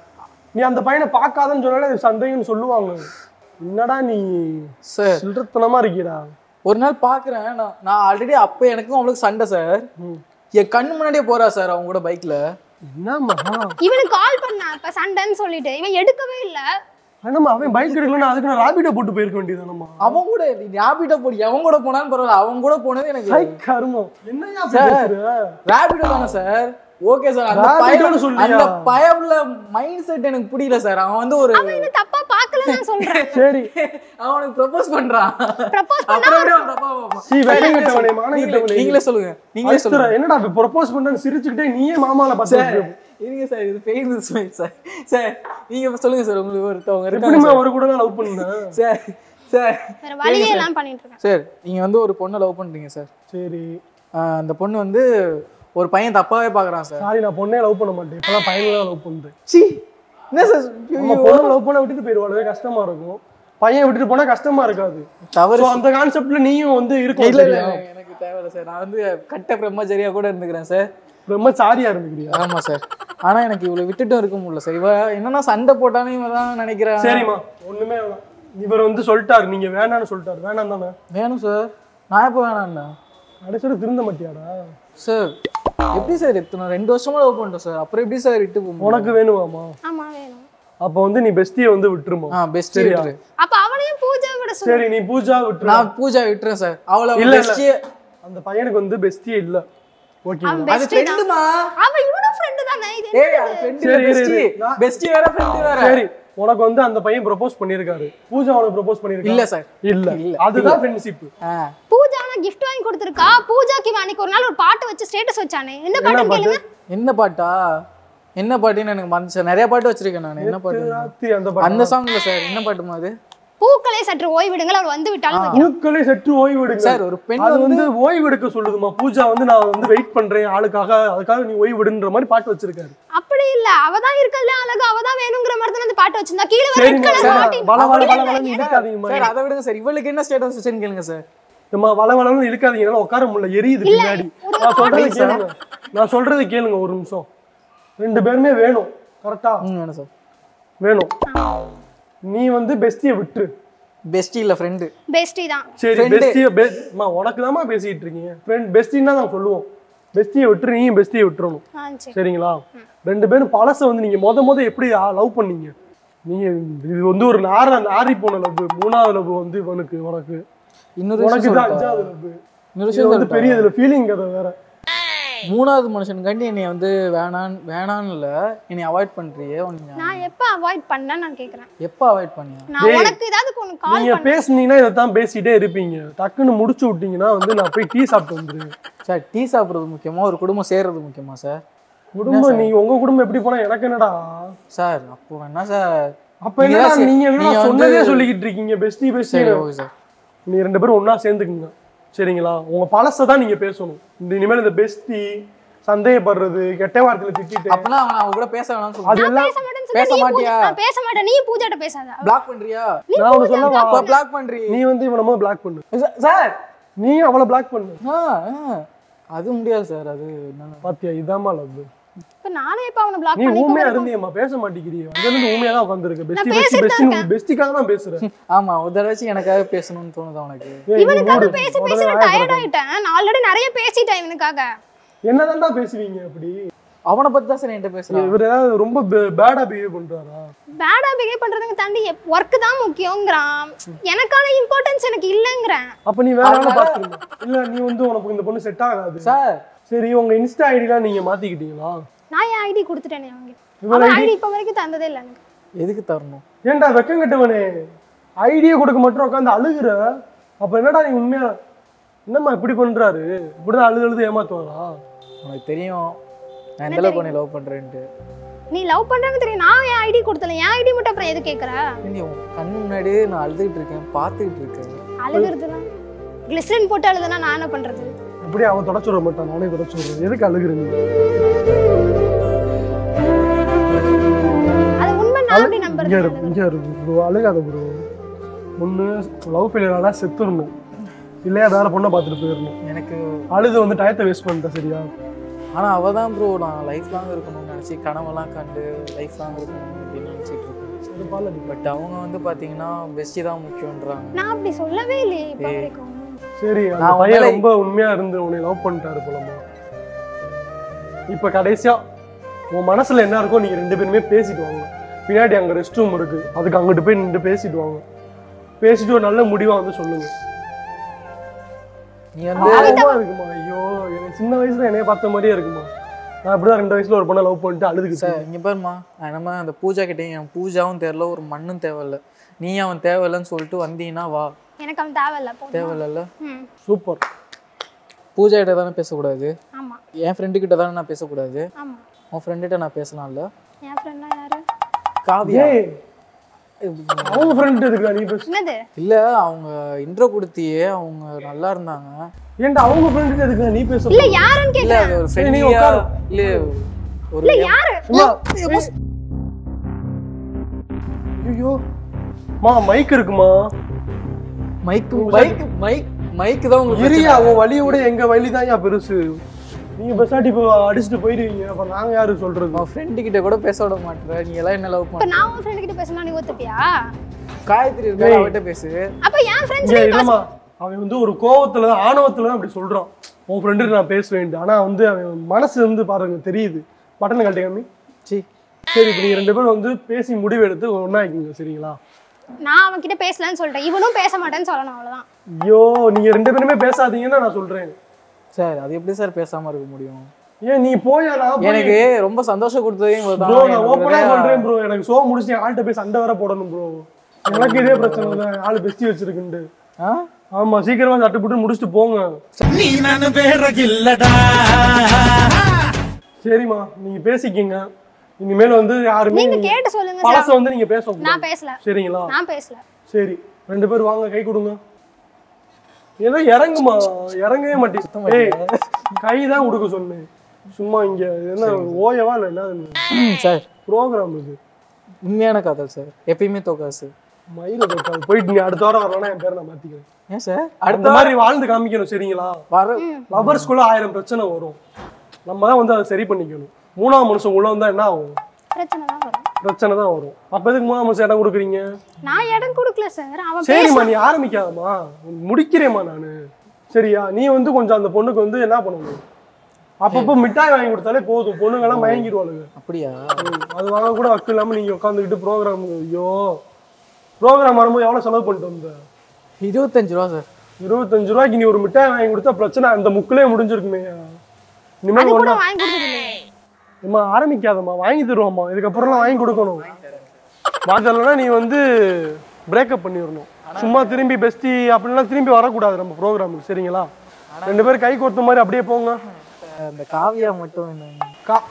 Speaker 1: நீ அந்த பையனை பார்க்காதன்னு சொன்னாலே அது சந்தேகம்னு சொல்லுவாங்க என்னடா நீ
Speaker 3: சார்
Speaker 1: சில்லறத்தனமா இருக்கியடா
Speaker 3: ஒரு நாள் பாக்குறேன் நான் நான் ஆல்ரெடி அப்ப எனக்கும் அவளுக்கு சண்டை சார் என் கண்ணு முன்னாடியே போறா சார் அவங்க கூட பைக்ல
Speaker 1: என்னம்மா
Speaker 2: இவனுக்கு கால் பண்ணான் இப்ப சண்டைன்னு சொல்லிட்டு இவன் எடுக்கவே இல்ல
Speaker 1: என்னம்மா அவன் பைக் எடுக்கலன்னா அதுக்கு நான் ராபிடோ போட்டு போயிருக்க வேண்டியதானம்மா
Speaker 3: அவன் கூட ஞாபிட்ட போடி அவன் கூட போனான்னு பரவாயில்ல அவன் கூட போனது எனக்கு
Speaker 1: ஹை கருமம் என்னையா
Speaker 3: சார்.
Speaker 1: பேசுற
Speaker 3: ரேபிடோ தானே சார் ஓகே சார் அந்த
Speaker 1: Rapido
Speaker 3: பையன்
Speaker 1: ன்னு சொல்லியா?
Speaker 3: அந்த பயம்ல மைண்ட் செட் எனக்கு பிடிக்கல சார் அவன் வந்து ஒரு
Speaker 2: அவன் என்ன தப்பா பாக்கல நான் சொல்றேன்
Speaker 1: சரி
Speaker 3: அவனுக்கு ப்ரப்போஸ் பண்றான்
Speaker 2: ப்ரப்போஸ்
Speaker 3: அப்புறம் எப்படி அவன் தப்பா பார்ப்பான்?
Speaker 1: சீ, வெக்கம்
Speaker 3: நீங்களே
Speaker 1: கெட்டவனே,
Speaker 3: சொல்லுங்க.
Speaker 1: மானம்
Speaker 3: நீங்களே-
Speaker 1: கெட்டவனே.
Speaker 3: நீங்களே சொல்லுங்க நீங்களே
Speaker 1: அஸ்தரா,
Speaker 3: சொல்லுங்க
Speaker 1: என்னடா இப்ப ப்ரொபோஸ் பண்றேன்னு சிரிச்சுக்கிட்டே நீயே மாமால
Speaker 3: சார்
Speaker 1: பார்த்து
Speaker 3: இருங்க சார் இது ஃபெயில் ஸ்மைல் சார் சார் நீங்க சொல்லுங்க சார் உங்களுக்கு ஒருத்தவங்க இருக்காங்க
Speaker 1: எப்படிமா
Speaker 3: சார்.
Speaker 1: ஒரு கூட லவ் பண்ணேன்
Speaker 3: சார் சார்
Speaker 2: வேற வழியே எல்லாம் பண்ணிட்டு இருக்கேன்
Speaker 3: சார் நீங்க வந்து ஒரு பொண்ணை லவ் பண்றீங்க சார்
Speaker 1: சரி
Speaker 3: ஆஹ் அந்த பொண்ணு வந்து ஒரு பையன் தப்பாவே பாக்குறான் சார்
Speaker 1: சாரி நான் பொண்ணே லவ் பண்ண மாட்டேன் இப்பதான் பையனை லவ் பண்றேன்
Speaker 3: சி என்ன சார்
Speaker 1: நம்ம பொண்ணை லவ் பண்ண விட்டுட்டு போயிருவாளுவே கஷ்டமா இருக்கும் பையன் விட்டுட்டு போனா கஷ்டமா இருக்காது
Speaker 3: தவறு
Speaker 1: So, அந்த கான்செப்ட்ல நீயும் வந்து
Speaker 3: இல்ல
Speaker 1: இருக்கும்
Speaker 3: இல்ல
Speaker 1: சரியா?
Speaker 3: இல்ல, எனக்கு தேவையில்ல சார் நான் வந்து கட்ட பிரம்மச்சரியா கூட இருந்துக்கிறேன் சார்
Speaker 1: ரொம்ப சாரியா இருந்துக்கிறியா
Speaker 3: ஆமா சார் ஆனா எனக்கு இவ்வளவு விட்டுட்டும் இருக்க முடியல சார் இவ என்னன்னா சண்டை போட்டாலும் இவன் தான் நினைக்கிறேன்
Speaker 1: சரிம்மா ஒண்ணுமே வேணாம் இவர் வந்து சொல்லிட்டாரு நீங்க வேணாம்னு சொல்லிட்டாரு வேணாம் தானே
Speaker 3: வேணும் சார் நான் எப்போ வேணாம்ண்ணா
Speaker 1: கடைசியில திருந்த மாட்டியாடா
Speaker 3: சார் எப்படி சார் எத்தனை ரெண்டு வருஷமா லவ் பண்ணிட்டோம் சார் அப்புறம் எப்படி சார் விட்டு போக முடியும்?
Speaker 1: உனக்கு வேணுமாமா
Speaker 2: ஆமா வேணும்
Speaker 1: அப்ப வந்து நீ பெஸ்டியை வந்து விட்டுருமா
Speaker 3: ஆ பெஸ்ட்
Speaker 1: சரியா?
Speaker 3: விட்டுரு
Speaker 2: அப்ப அவனையும் பூஜா விட சொல்லு
Speaker 1: சரி நீ பூஜா விட்டுரு
Speaker 3: நான் பூஜா விட்டுறேன் சார் அவளை
Speaker 1: இல்ல, இல்ல.
Speaker 3: பெஸ்டியே
Speaker 1: அந்த பையனுக்கு வந்து பெஸ்டியே இல்ல ஓகே
Speaker 2: அவன்
Speaker 3: அது
Speaker 2: பெஸ்ட் தான்
Speaker 3: ஃப்ரெண்டுமா
Speaker 2: அவன் இவனும் ஃப்ரெண்டு தானே இது
Speaker 3: ஏய் அது ஃப்ரெண்ட்
Speaker 1: சரி, இரு,
Speaker 3: பெஸ்டி
Speaker 1: இரு. நான்-
Speaker 3: பெஸ்டி வேற ஃப்ரெண்ட் வேற
Speaker 1: சரி உனக்கு வந்து அந்த பையன் ப்ரொபோஸ் பண்ணிருக்காரு பூஜா உனக்கு ப்ரொபோஸ் பண்ணிருக்கா
Speaker 3: இல்ல சார்
Speaker 1: இல்ல
Speaker 3: இல்ல.
Speaker 1: அதுதான் ஃப்ரெண்ட்ஷிப்
Speaker 3: ஆ
Speaker 2: பூஜா அவனுக்கு gift வாங்கி கொடுத்துருக்கா பூஜாக்கு இவன் அன்னைக்கு ஒரு நாள் ஒரு பாட்டு வச்சு ஸ்டேட்டஸ் வச்சானே என்ன
Speaker 1: என்ன
Speaker 2: பாட்டுன்னு
Speaker 1: பாட்டு
Speaker 2: கேளுங்க
Speaker 3: என்ன பாட்டா என்ன பாட்டுன்னு எனக்கு மறந்து சார் நிறைய பாட்டு வச்சிருக்கேன் நான் என்ன பாட்டு
Speaker 1: ராத்திரி அந்த பாட்டு
Speaker 3: அந்த சாங்ல சார் என்ன பாட்டுமா அது
Speaker 2: பூக்களே சற்று ஓய்விடுங்கள் அவள் வந்து விட்டாலும் வைக்கிறான்.
Speaker 1: பூக்களே சற்று ஓய்வு எடுங்க
Speaker 3: சார் ஒரு பெண்
Speaker 1: அது
Speaker 3: வந்து
Speaker 1: வந்து ஓய்வு எடுக்க சொல்லுதுமா பூஜா வந்து நான் வந்து வெயிட் பண்றேன் ஆளுக்காக அதுக்காக நீ ஓய்வு எடுன்ற மாதிரி பாட்டு வச்சிருக்காரு
Speaker 2: அப்படி இல்ல அவதான் இருக்கிறதுல அழகு அவதான் வேணுங்கிற மாதிரி தான் அந்த பாட்டு வச்சிருந்தா கீழே வர
Speaker 1: சரிங்க
Speaker 2: red color
Speaker 1: சார்
Speaker 2: மாட்டி-
Speaker 1: வள வள வள
Speaker 2: இல்ல,
Speaker 1: வளன்னு
Speaker 2: இல்ல,
Speaker 1: இழுக்காதீங்கம்மா
Speaker 3: சார் அதை விடுங்க சார் இவளுக்கு என்ன ஸ்டேட்டஸ் வச்சுன்னு கேளுங்க சார்
Speaker 1: நம்ம வள வளன்னு இழுக்காதீங்க என்னால உட்கார முடியல எரியுது பின்னாடி நான் சொல்றதை கேளுங்க நான் சொல்றதை கேளுங்க ஒரு நிமிஷம் ரெண்டு பேருமே வேணும் கரெக்டா
Speaker 3: ம் வேணும் சார்
Speaker 1: வேணும் நீ வந்து பெஸ்டியை விட்டுரு
Speaker 3: பெஸ்டி இல்ல ஃப்ரெண்டு
Speaker 2: bestie தான்
Speaker 1: சரி
Speaker 3: Friend.
Speaker 1: பெஸ்டியை பெஸ்ட்மா உனக்கு தாம்மா பேசிட்டு இருக்கீங்க ஃப்ரெண்ட் பெஸ்டின்னா தான் சொல்லுவோம் பெஸ்டியை விட்டுரு நீயும் பெஸ்டியை விட்டுறணும்
Speaker 2: ஆ, சரி
Speaker 1: சரிங்களா ரெண்டு பேரும் பழச வந்து நீங்க முத முத எப்படி லவ் பண்ணீங்க நீங்க இது வந்து ஒரு நார நாரி போன லவ் மூணாவது லவ் வந்து இவனுக்கு உனக்கு
Speaker 3: இன்னொரு
Speaker 1: உனக்கு
Speaker 3: விஷயம்
Speaker 1: தான்
Speaker 3: சொல்லட்டா?
Speaker 1: அஞ்சாவது லவ்
Speaker 3: இன்னொரு
Speaker 1: இது
Speaker 3: விஷயம்
Speaker 1: வந்து
Speaker 3: சொல்லட்டா?
Speaker 1: பெரிய இதுல ஃபீலிங் கதை வேற
Speaker 3: மூணாவது மனுஷனுக்காண்டி என்னை வந்து வேணான் வேணான்னு இல்ல என்னை அவாய்ட் பண்றியே உன்னை
Speaker 2: நான் எப்ப அவாய்ட் பண்ணேன்னு நான் கேக்குறேன்
Speaker 3: எப்போ அவாய்ட் பண்ணியா
Speaker 2: நான்
Speaker 1: டேய்,
Speaker 2: உனக்கு ஏதாவது ஒண்ணு கால்
Speaker 1: நீங்க
Speaker 2: பண்ண
Speaker 1: பேசுனீங்கன்னா இதைத்தான் பேசிட்டே இருப்பீங்க டக்குன்னு முடிச்சு விட்டீங்கன்னா வந்து நான் போய் டீ சாப்பிட்டு வந்துருவேன்
Speaker 3: சார் டீ சாப்பிட்றது முக்கியமா ஒரு குடும்பம் சேர்றது முக்கியமா சார்
Speaker 1: குடும்பம் நீ உங்க குடும்பம் எப்படி போனா எனக்கு என்னடா
Speaker 3: சார் அப்போ வேணா சார்
Speaker 1: அப்ப
Speaker 3: நீங்க
Speaker 1: என்னடா
Speaker 3: தான் சரி-
Speaker 1: நீங்க என்ன
Speaker 3: நீங்க வந்து-
Speaker 1: சொன்னதே சொல்லிக்கிட்டு இருக்கீங்க பெஸ்டி பெஸ்டி
Speaker 3: சரி ஓகே சார்
Speaker 1: நீ ரெண்டு பேரும் ஒண்ணா சேர்ந்துக்குங்க சரிங்களா உங்க பழசை தான் நீங்க பேசணும் இந்த இனிமேல் இந்த பெஸ்டி சந்தேகப்படுறது கெட்ட வார்த்தையில திட்டிட்டு
Speaker 3: அப்பனா அவன் அவன் கூட பேச வேணாம்னு
Speaker 1: அது
Speaker 3: சொல்லுவான்
Speaker 1: எல்லாம்
Speaker 2: பேச மாட்டேன்னு
Speaker 3: பேச
Speaker 2: சொல்லிட்டு நீ
Speaker 3: மாட்டியா?
Speaker 2: பூஜா- நான் பேச மாட்டேன் நீ பூஜாட்ட பேசாத
Speaker 3: பிளாக் பண்றியா
Speaker 1: நான் ஒண்ணு சொல்லவா
Speaker 3: அப்ப பிளாக் பண்றீ
Speaker 1: நீ வந்து இவனை பிளாக் பண்ணு
Speaker 3: ச- சார்
Speaker 1: நீ அவளை பிளாக் பண்ணு
Speaker 3: ஆ, ஆ. அது முடியாது சார் அது என்னன்னா
Speaker 1: பாத்தியா இதாம்மா லவ்
Speaker 2: இப்ப நானே இப்ப அவனை பிளாக்
Speaker 1: நீ
Speaker 2: பண்ணி
Speaker 1: ஊமையா இருந்தியம்மா பேச மாட்டேங்கிறிய அங்க இருந்து ஊமையா தான் உட்காந்துருக்க பெஸ்டி பெஸ்டி
Speaker 2: பேசிட்டு
Speaker 1: பெஸ்டி
Speaker 2: இருக்கேன்.
Speaker 1: பெஸ்டிக்காக தான் பேசுறேன்
Speaker 3: ஆமா ஒரு தடவை எனக்காக பேசணும்னு தோணுது அவனுக்கு
Speaker 1: ஏய், நீ
Speaker 2: இவனுக்காக
Speaker 1: மூடு.
Speaker 2: பேசி
Speaker 1: உடனே
Speaker 2: பேசி நான்
Speaker 1: வாயை
Speaker 2: டயர்ட்
Speaker 1: திறக்காத.
Speaker 2: ஆயிட்டேன் நான் ஆல்ரெடி நிறைய பேசிட்டேன் இவனுக்காக
Speaker 1: என்னதான்டா பேசுவீங்க அப்படி
Speaker 3: அவனை பத்தி தான் சார் என்கிட்ட பேசுறான்
Speaker 1: இவர் ஏதாவது ரொம்ப பேடா பிஹேவ் பண்றாரா
Speaker 2: பேடா பிஹேவ் பண்றதுக்கு தாண்டி ஒர்க் தான் முக்கியங்கிறான் எனக்கான இம்பார்ட்டன்ஸ் எனக்கு இல்லைங்கிறேன்
Speaker 1: அப்ப நீ வேற ஆளை பாத்துருங்க இல்ல நீ வந்து உனக்கு இந்த பொண்ணு செட் ஆகாது
Speaker 3: சார்
Speaker 1: சரி உங்க இன்ஸ்டா ஐடிலாம் நீங்க மாத்திக்கிட்டீங்களா
Speaker 2: நான் என் ஐடி கொடுத்துட்டேனே அவங்க
Speaker 1: இவன்
Speaker 2: அவன் ஐடி இப்ப வரைக்கும் தந்ததே இல்லை எனக்கு
Speaker 3: எதுக்கு தரணும்
Speaker 1: ஏன்டா வெக்கம் கட்டவனே ஐடியா கொடுக்க மட்டும் உட்காந்து அழுகுற அப்ப என்னடா நீ உண்மையா என்னம்மா இப்படி பண்றாரு இப்படிதான் அழுது அழுது ஏமாத்துவாரா
Speaker 3: உனக்கு தெரியும் நான் எந்த அளவுக்கு உன்னை லவ் பண்றேன்ட்டு
Speaker 2: நீ லவ் பண்றதுக்கு தெரியும் நான் என் ஐடி கொடுத்தல என் ஐடி மட்டும் அப்புறம் எது கேக்குற
Speaker 3: நீ உன் கண் முன்னாடி நான் அழுதுகிட்டு இருக்கேன் பார்த்துக்கிட்டு இருக்கேன்
Speaker 2: அழுகுறதுலாம் கிளிசரின் போட்டு அழுதுனா நான் என்ன பண்றது
Speaker 1: இப்படி அவன் தொடச்சு விட மாட்டான் நானே தொடச்சு விடுறேன் எதுக்கு அழுகுற நீ
Speaker 2: அது உண்மை நான் அப்படி
Speaker 1: இங்க
Speaker 2: நம்புறது
Speaker 1: இரு இங்க இரு ப்ரோ அழுகாத ப்ரோ ஒண்ணு லவ் ஃபெயிலியர் ஆனா செத்துடணும் இல்லையா வேற பொண்ணை பார்த்துட்டு போயிடணும்
Speaker 3: எனக்கு
Speaker 1: அழுது வந்து டயத்தை வேஸ்ட் பண்ணிட்டேன் சரியா
Speaker 3: ஆனா அவ தான் ப்ரோ நான் லைஃப் லாங் இருக்கணும்னு நினைச்சு கனவெல்லாம் கண்டு லைஃப் லாங் இருக்கணும் அப்படின்னு நினைச்சிட்டு இருக்கேன்
Speaker 1: சரி பாலடி
Speaker 3: பட் அவங்க வந்து பாத்தீங்கன்னா பெஸ்டி தான் முக்கியன்றாங்க
Speaker 2: நான் அப்படி சொல்லவே இல்லையே இப்ப
Speaker 3: ஏய்.
Speaker 2: வரைக்கும்
Speaker 1: சரி அந்த
Speaker 3: நான்
Speaker 1: பையன்
Speaker 3: உண்மையிலே-
Speaker 1: ரொம்ப உண்மையா இருந்து உன்னை லவ் பண்ணிட்டாரு போலமா இப்ப கடைசியா உன் மனசுல என்ன இருக்கோ நீங்க ரெண்டு பேருமே பேசிட்டு வாங்க பின்னாடி அங்க ரெஸ்ட் ரூம் இருக்கு அதுக்கு அங்கிட்டு போய் நின்று பேசிட்டு வாங்க பேசிட்டு ஒரு நல்ல முடிவா வந்து சொல்லுங்க
Speaker 3: நீ வந்து
Speaker 1: பாவமா இருக்குமா ஐயோ எனக்கு சின்ன வயசுல என்னைய பார்த்த மாதிரியே இருக்குமா நான் இப்படிதான் ரெண்டு வயசுல ஒரு பொண்ணை லவ் பண்ணிட்டு அழுதுகிட்டு
Speaker 3: சார் இங்க பாருமா நம்ம அந்த பூஜா கிட்டே என் பூஜாவும் தேவையில்ல ஒரு மண்ணும் தேவையில்ல நீ அவன் தேவையில்லைன்னு சொல்லிட்டு வந்தீங்கன்னா வா
Speaker 2: எனக்கு அவன் தேவையில்ல போதுமா?
Speaker 3: தேவையில்ல
Speaker 2: ம்
Speaker 1: சூப்பர்
Speaker 3: பூஜா கிட்ட தானே பேசக்கூடாது
Speaker 2: ஆமா
Speaker 3: என் ஃப்ரெண்டு கிட்ட தானே நான் பேசக்கூடாது
Speaker 2: ஆமா
Speaker 3: உன் ஃப்ரெண்டுகிட்ட நான் பேசலாம்ல
Speaker 2: என் ஃப்ரெண்ட்னா யாரு
Speaker 3: காவியா
Speaker 1: ஏய் அவங்க ஃப்ரெண்ட் இருக்குடா நீ பேச
Speaker 2: என்னது
Speaker 3: இல்ல அவங்க இன்ட்ரோ கொடுத்தியே அவங்க நல்லா இருந்தாங்க
Speaker 1: ஏன்டா அவங்க ஃப்ரெண்ட் எதுக்கு நீ பேச
Speaker 2: இல்ல யாருன்னு
Speaker 3: இல்ல
Speaker 2: கேக்குறேன்
Speaker 3: அது ஒரு
Speaker 1: சரி, நீ
Speaker 3: ஃப்ரெண்ட்லியா
Speaker 1: உட்காரு.
Speaker 3: இல்ல ஒரு
Speaker 2: இல்ல யாரு
Speaker 1: ஐயோ மா மைக் இருக்குமா
Speaker 3: மைக் மைக் மைக் மைக் தான் உங்களுக்கு
Speaker 1: இரியா
Speaker 3: பிரச்சனை.
Speaker 1: உன் வழியோட எங்க வழி தான் பெருசு நீங்க பெசாட்டி இப்போ அடிச்சுட்டு போயிடுவீங்க அப்ப நாங்க யாரு சொல்றது
Speaker 3: அவன் ஃப்ரெண்டு கிட்ட கூட பேச விட மாட்டேற நீ எல்லாம் என்ன லவ்
Speaker 2: இப்ப
Speaker 3: பண்ண
Speaker 2: நான் உன் ஃப்ரெண்ட் கிட்ட பேசினா நீ ஒத்துப்பியா
Speaker 3: காயத்ரி இருக்கா அவகிட்ட பேசு
Speaker 2: அப்ப என் ஃப்ரெண்ட்ஸ்
Speaker 1: இங்க இல்லம்மா அவன் வந்து ஒரு கோவத்துல தான் ஆணவத்துல தான் அப்படி சொல்றான் உன் ஃப்ரெண்டு நான் பேசுவேன் ஆனா வந்து அவன் மனசு வந்து பாருங்க தெரியுது பட்டனை கட்டி காமி
Speaker 3: சி
Speaker 1: சரி இப்போ நீங்க ரெண்டு பேரும் வந்து பேசி முடிவு எடுத்து ஒண்ணா ஆக்கிங்க சரிங்களா
Speaker 2: நான் அவன் கிட்ட பேசலன்னு சொல்லிட்டேன் இவனும் பேச மாட்டேன்னு சொல்லணும் அவ்வளவுதான்
Speaker 1: ஐயோ நீங்க ரெண்டு பேருமே பேசாதீங்கன்னு நான் சொல்றேன்
Speaker 3: சார் அது எப்படி சார் பேசாம இருக்க முடியும்
Speaker 1: ஏன் நீ போயா நான் போய்-
Speaker 3: எனக்கு ரொம்ப சந்தோஷம் கொடுத்ததே இவங்க தான்.
Speaker 1: ப்ரோ நான்
Speaker 3: எனக்கு
Speaker 1: ஓப்பனா
Speaker 3: நிறைய-
Speaker 1: சொல்றேன் ப்ரோ எனக்கு சோ முடிச்சு என் ஆள்கிட்ட போய் சண்டை வர போடணும் ப்ரோ எனக்கு இதே பிரச்சனை தான் ஆளு பெஸ்டி வச்சிருக்குண்டு
Speaker 3: ஆ?
Speaker 1: ஆமா சீக்கிரமா சட்டு போட்டு முடிச்சுட்டு போங்க
Speaker 7: நீ நான் வேறகில்லடா
Speaker 1: சரிம்மா நீங்க பேசிக்கிங்க இனிமேல் வந்து யாருமே
Speaker 2: நீங்க கேட்டு சொல்லுங்க
Speaker 1: பழச
Speaker 2: சார்
Speaker 1: வந்து நீங்க பேச
Speaker 2: நான்
Speaker 1: கூடாது
Speaker 2: பேசல
Speaker 1: சரிங்களா
Speaker 2: நான் பேசல
Speaker 1: சரி ரெண்டு பேரும் வாங்க கை கொடுங்க ஏதோ இறங்குமா இறங்கவே மாட்டேன் ஏய் கை தான் கொடுக்க சொன்னேன் சும்மா இங்க என்ன ஓயவா இல்லை என்ன
Speaker 3: ம், சார்
Speaker 1: ப்ரோக்ராம் இது
Speaker 3: உண்மையான காதல் சார் எப்பயுமே தோக்காது சார்
Speaker 1: மயில தொட்டாது போயிட்டு நீ அடுத்த வாரம் வரலாம் என் பேரை நான் மாத்திக்கிறேன்
Speaker 3: ஏன் சார்
Speaker 1: அந்த
Speaker 3: அடுத்த
Speaker 1: மாதிரி வாழ்ந்து காமிக்கணும் சரிங்களா
Speaker 3: வர
Speaker 1: லவர்ஸ்குள்ள ஆயிரம் பிரச்சனை வரும் நம்ம தான் வந்து அதை சரி பண்ணிக்கணும் மூணாம் மனுஷன் உள்ள வந்தா என்ன ஆகும்
Speaker 2: பிரச்சனை தான் வரும்
Speaker 1: பிரச்சனை தான் வரும் அப்ப எதுக்கு மூணாம் மனுஷன் இடம் கொடுக்குறீங்க
Speaker 2: நான் இடம் கொடுக்கல சார் அவன்
Speaker 1: சரிம்மா நீ ஆரம்பிக்காதம்மா முடிக்கிறேம்மா நானு சரியா நீ வந்து கொஞ்சம் அந்த பொண்ணுக்கு வந்து என்ன பண்ணணும் அப்பப்போ மிட்டாய் வாங்கி கொடுத்தாலே போதும் பொண்ணுங்கெல்லாம் மயங்கிடுவாளுங்க
Speaker 3: அப்படியா
Speaker 1: ம், அது வாங்க கூட வக்கு இல்லாம நீங்க உட்காந்துக்கிட்டு ப்ரோக்ராம் ஐயோ ப்ரோக்ராம் வரும்போது எவ்வளவு செலவு பண்ணிட்டு வந்த
Speaker 3: இருபத்தஞ்சு ரூபா சார்
Speaker 1: இருபத்தஞ்சு ரூபாய்க்கு நீ ஒரு மிட்டாய் வாங்கி கொடுத்தா பிரச்சனை அந்த முக்கிலே முடிஞ்சிருக்குமே
Speaker 2: அது
Speaker 1: இனிமேல்
Speaker 2: கூட
Speaker 1: ஒண்ணா
Speaker 2: வாங்கி கொடுத்தது இல்லையே
Speaker 1: அம்மா ஆரம்பிக்காதம்மா வாங்கி தருவோம்மா இதுக்கப்புறம்லாம் வாங்கி கொடுக்கணும் வாங்கலன்னா நீ வந்து பிரேக்கப் பண்ணிடணும் சும்மா திரும்பி பெஸ்டி அப்படிலாம் திரும்பி வரக்கூடாது நம்ம ப்ரோக்ராமுக்கு சரிங்களா ரெண்டு பேரும் கை கொடுத்த மாதிரி அப்படியே போங்க
Speaker 3: அந்த காவியா மட்டும் என்ன
Speaker 1: கா-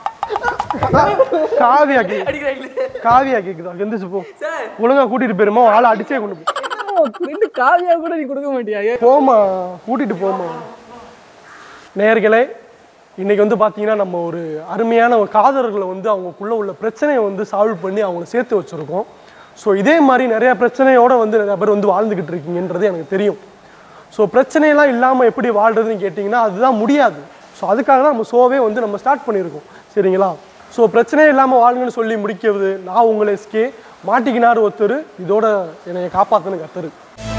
Speaker 1: காவியா கே காவியா கேக்குதா எந்திரிச்சு போ ஒழுங்கா கூட்டிட்டு போயிருமா ஆளை அடிச்சே கொண்டு போ
Speaker 3: ஃப்ரெண்டு காவியா கூட நீ கொடுக்க மாட்டியா ஏ,
Speaker 1: போமா கூட்டிட்டு போமா நேயர்களே இன்னைக்கு வந்து பார்த்தீங்கன்னா நம்ம ஒரு அருமையான ஒரு காதலர்களை வந்து அவங்களுக்குள்ள உள்ள பிரச்சனையை வந்து சால்வ் பண்ணி அவங்கள சேர்த்து வச்சுருக்கோம் ஸோ இதே மாதிரி நிறைய பிரச்சனையோட வந்து நிறைய பேர் வந்து வாழ்ந்துக்கிட்டு இருக்கீங்கன்றது எனக்கு தெரியும் ஸோ பிரச்சனையெல்லாம் இல்லாமல் எப்படி வாழ்றதுன்னு கேட்டிங்கன்னா அதுதான் முடியாது ஸோ அதுக்காக தான் நம்ம ஷோவே வந்து நம்ம ஸ்டார்ட் பண்ணியிருக்கோம் சரிங்களா ஸோ பிரச்சனையே இல்லாமல் வாழுங்கன்னு சொல்லி முடிக்கிறது நான் உங்களை எஸ்கே மாட்டிக்கினார் ஒருத்தர் இதோட என்னை காப்பாற்றுன்னு கத்துரு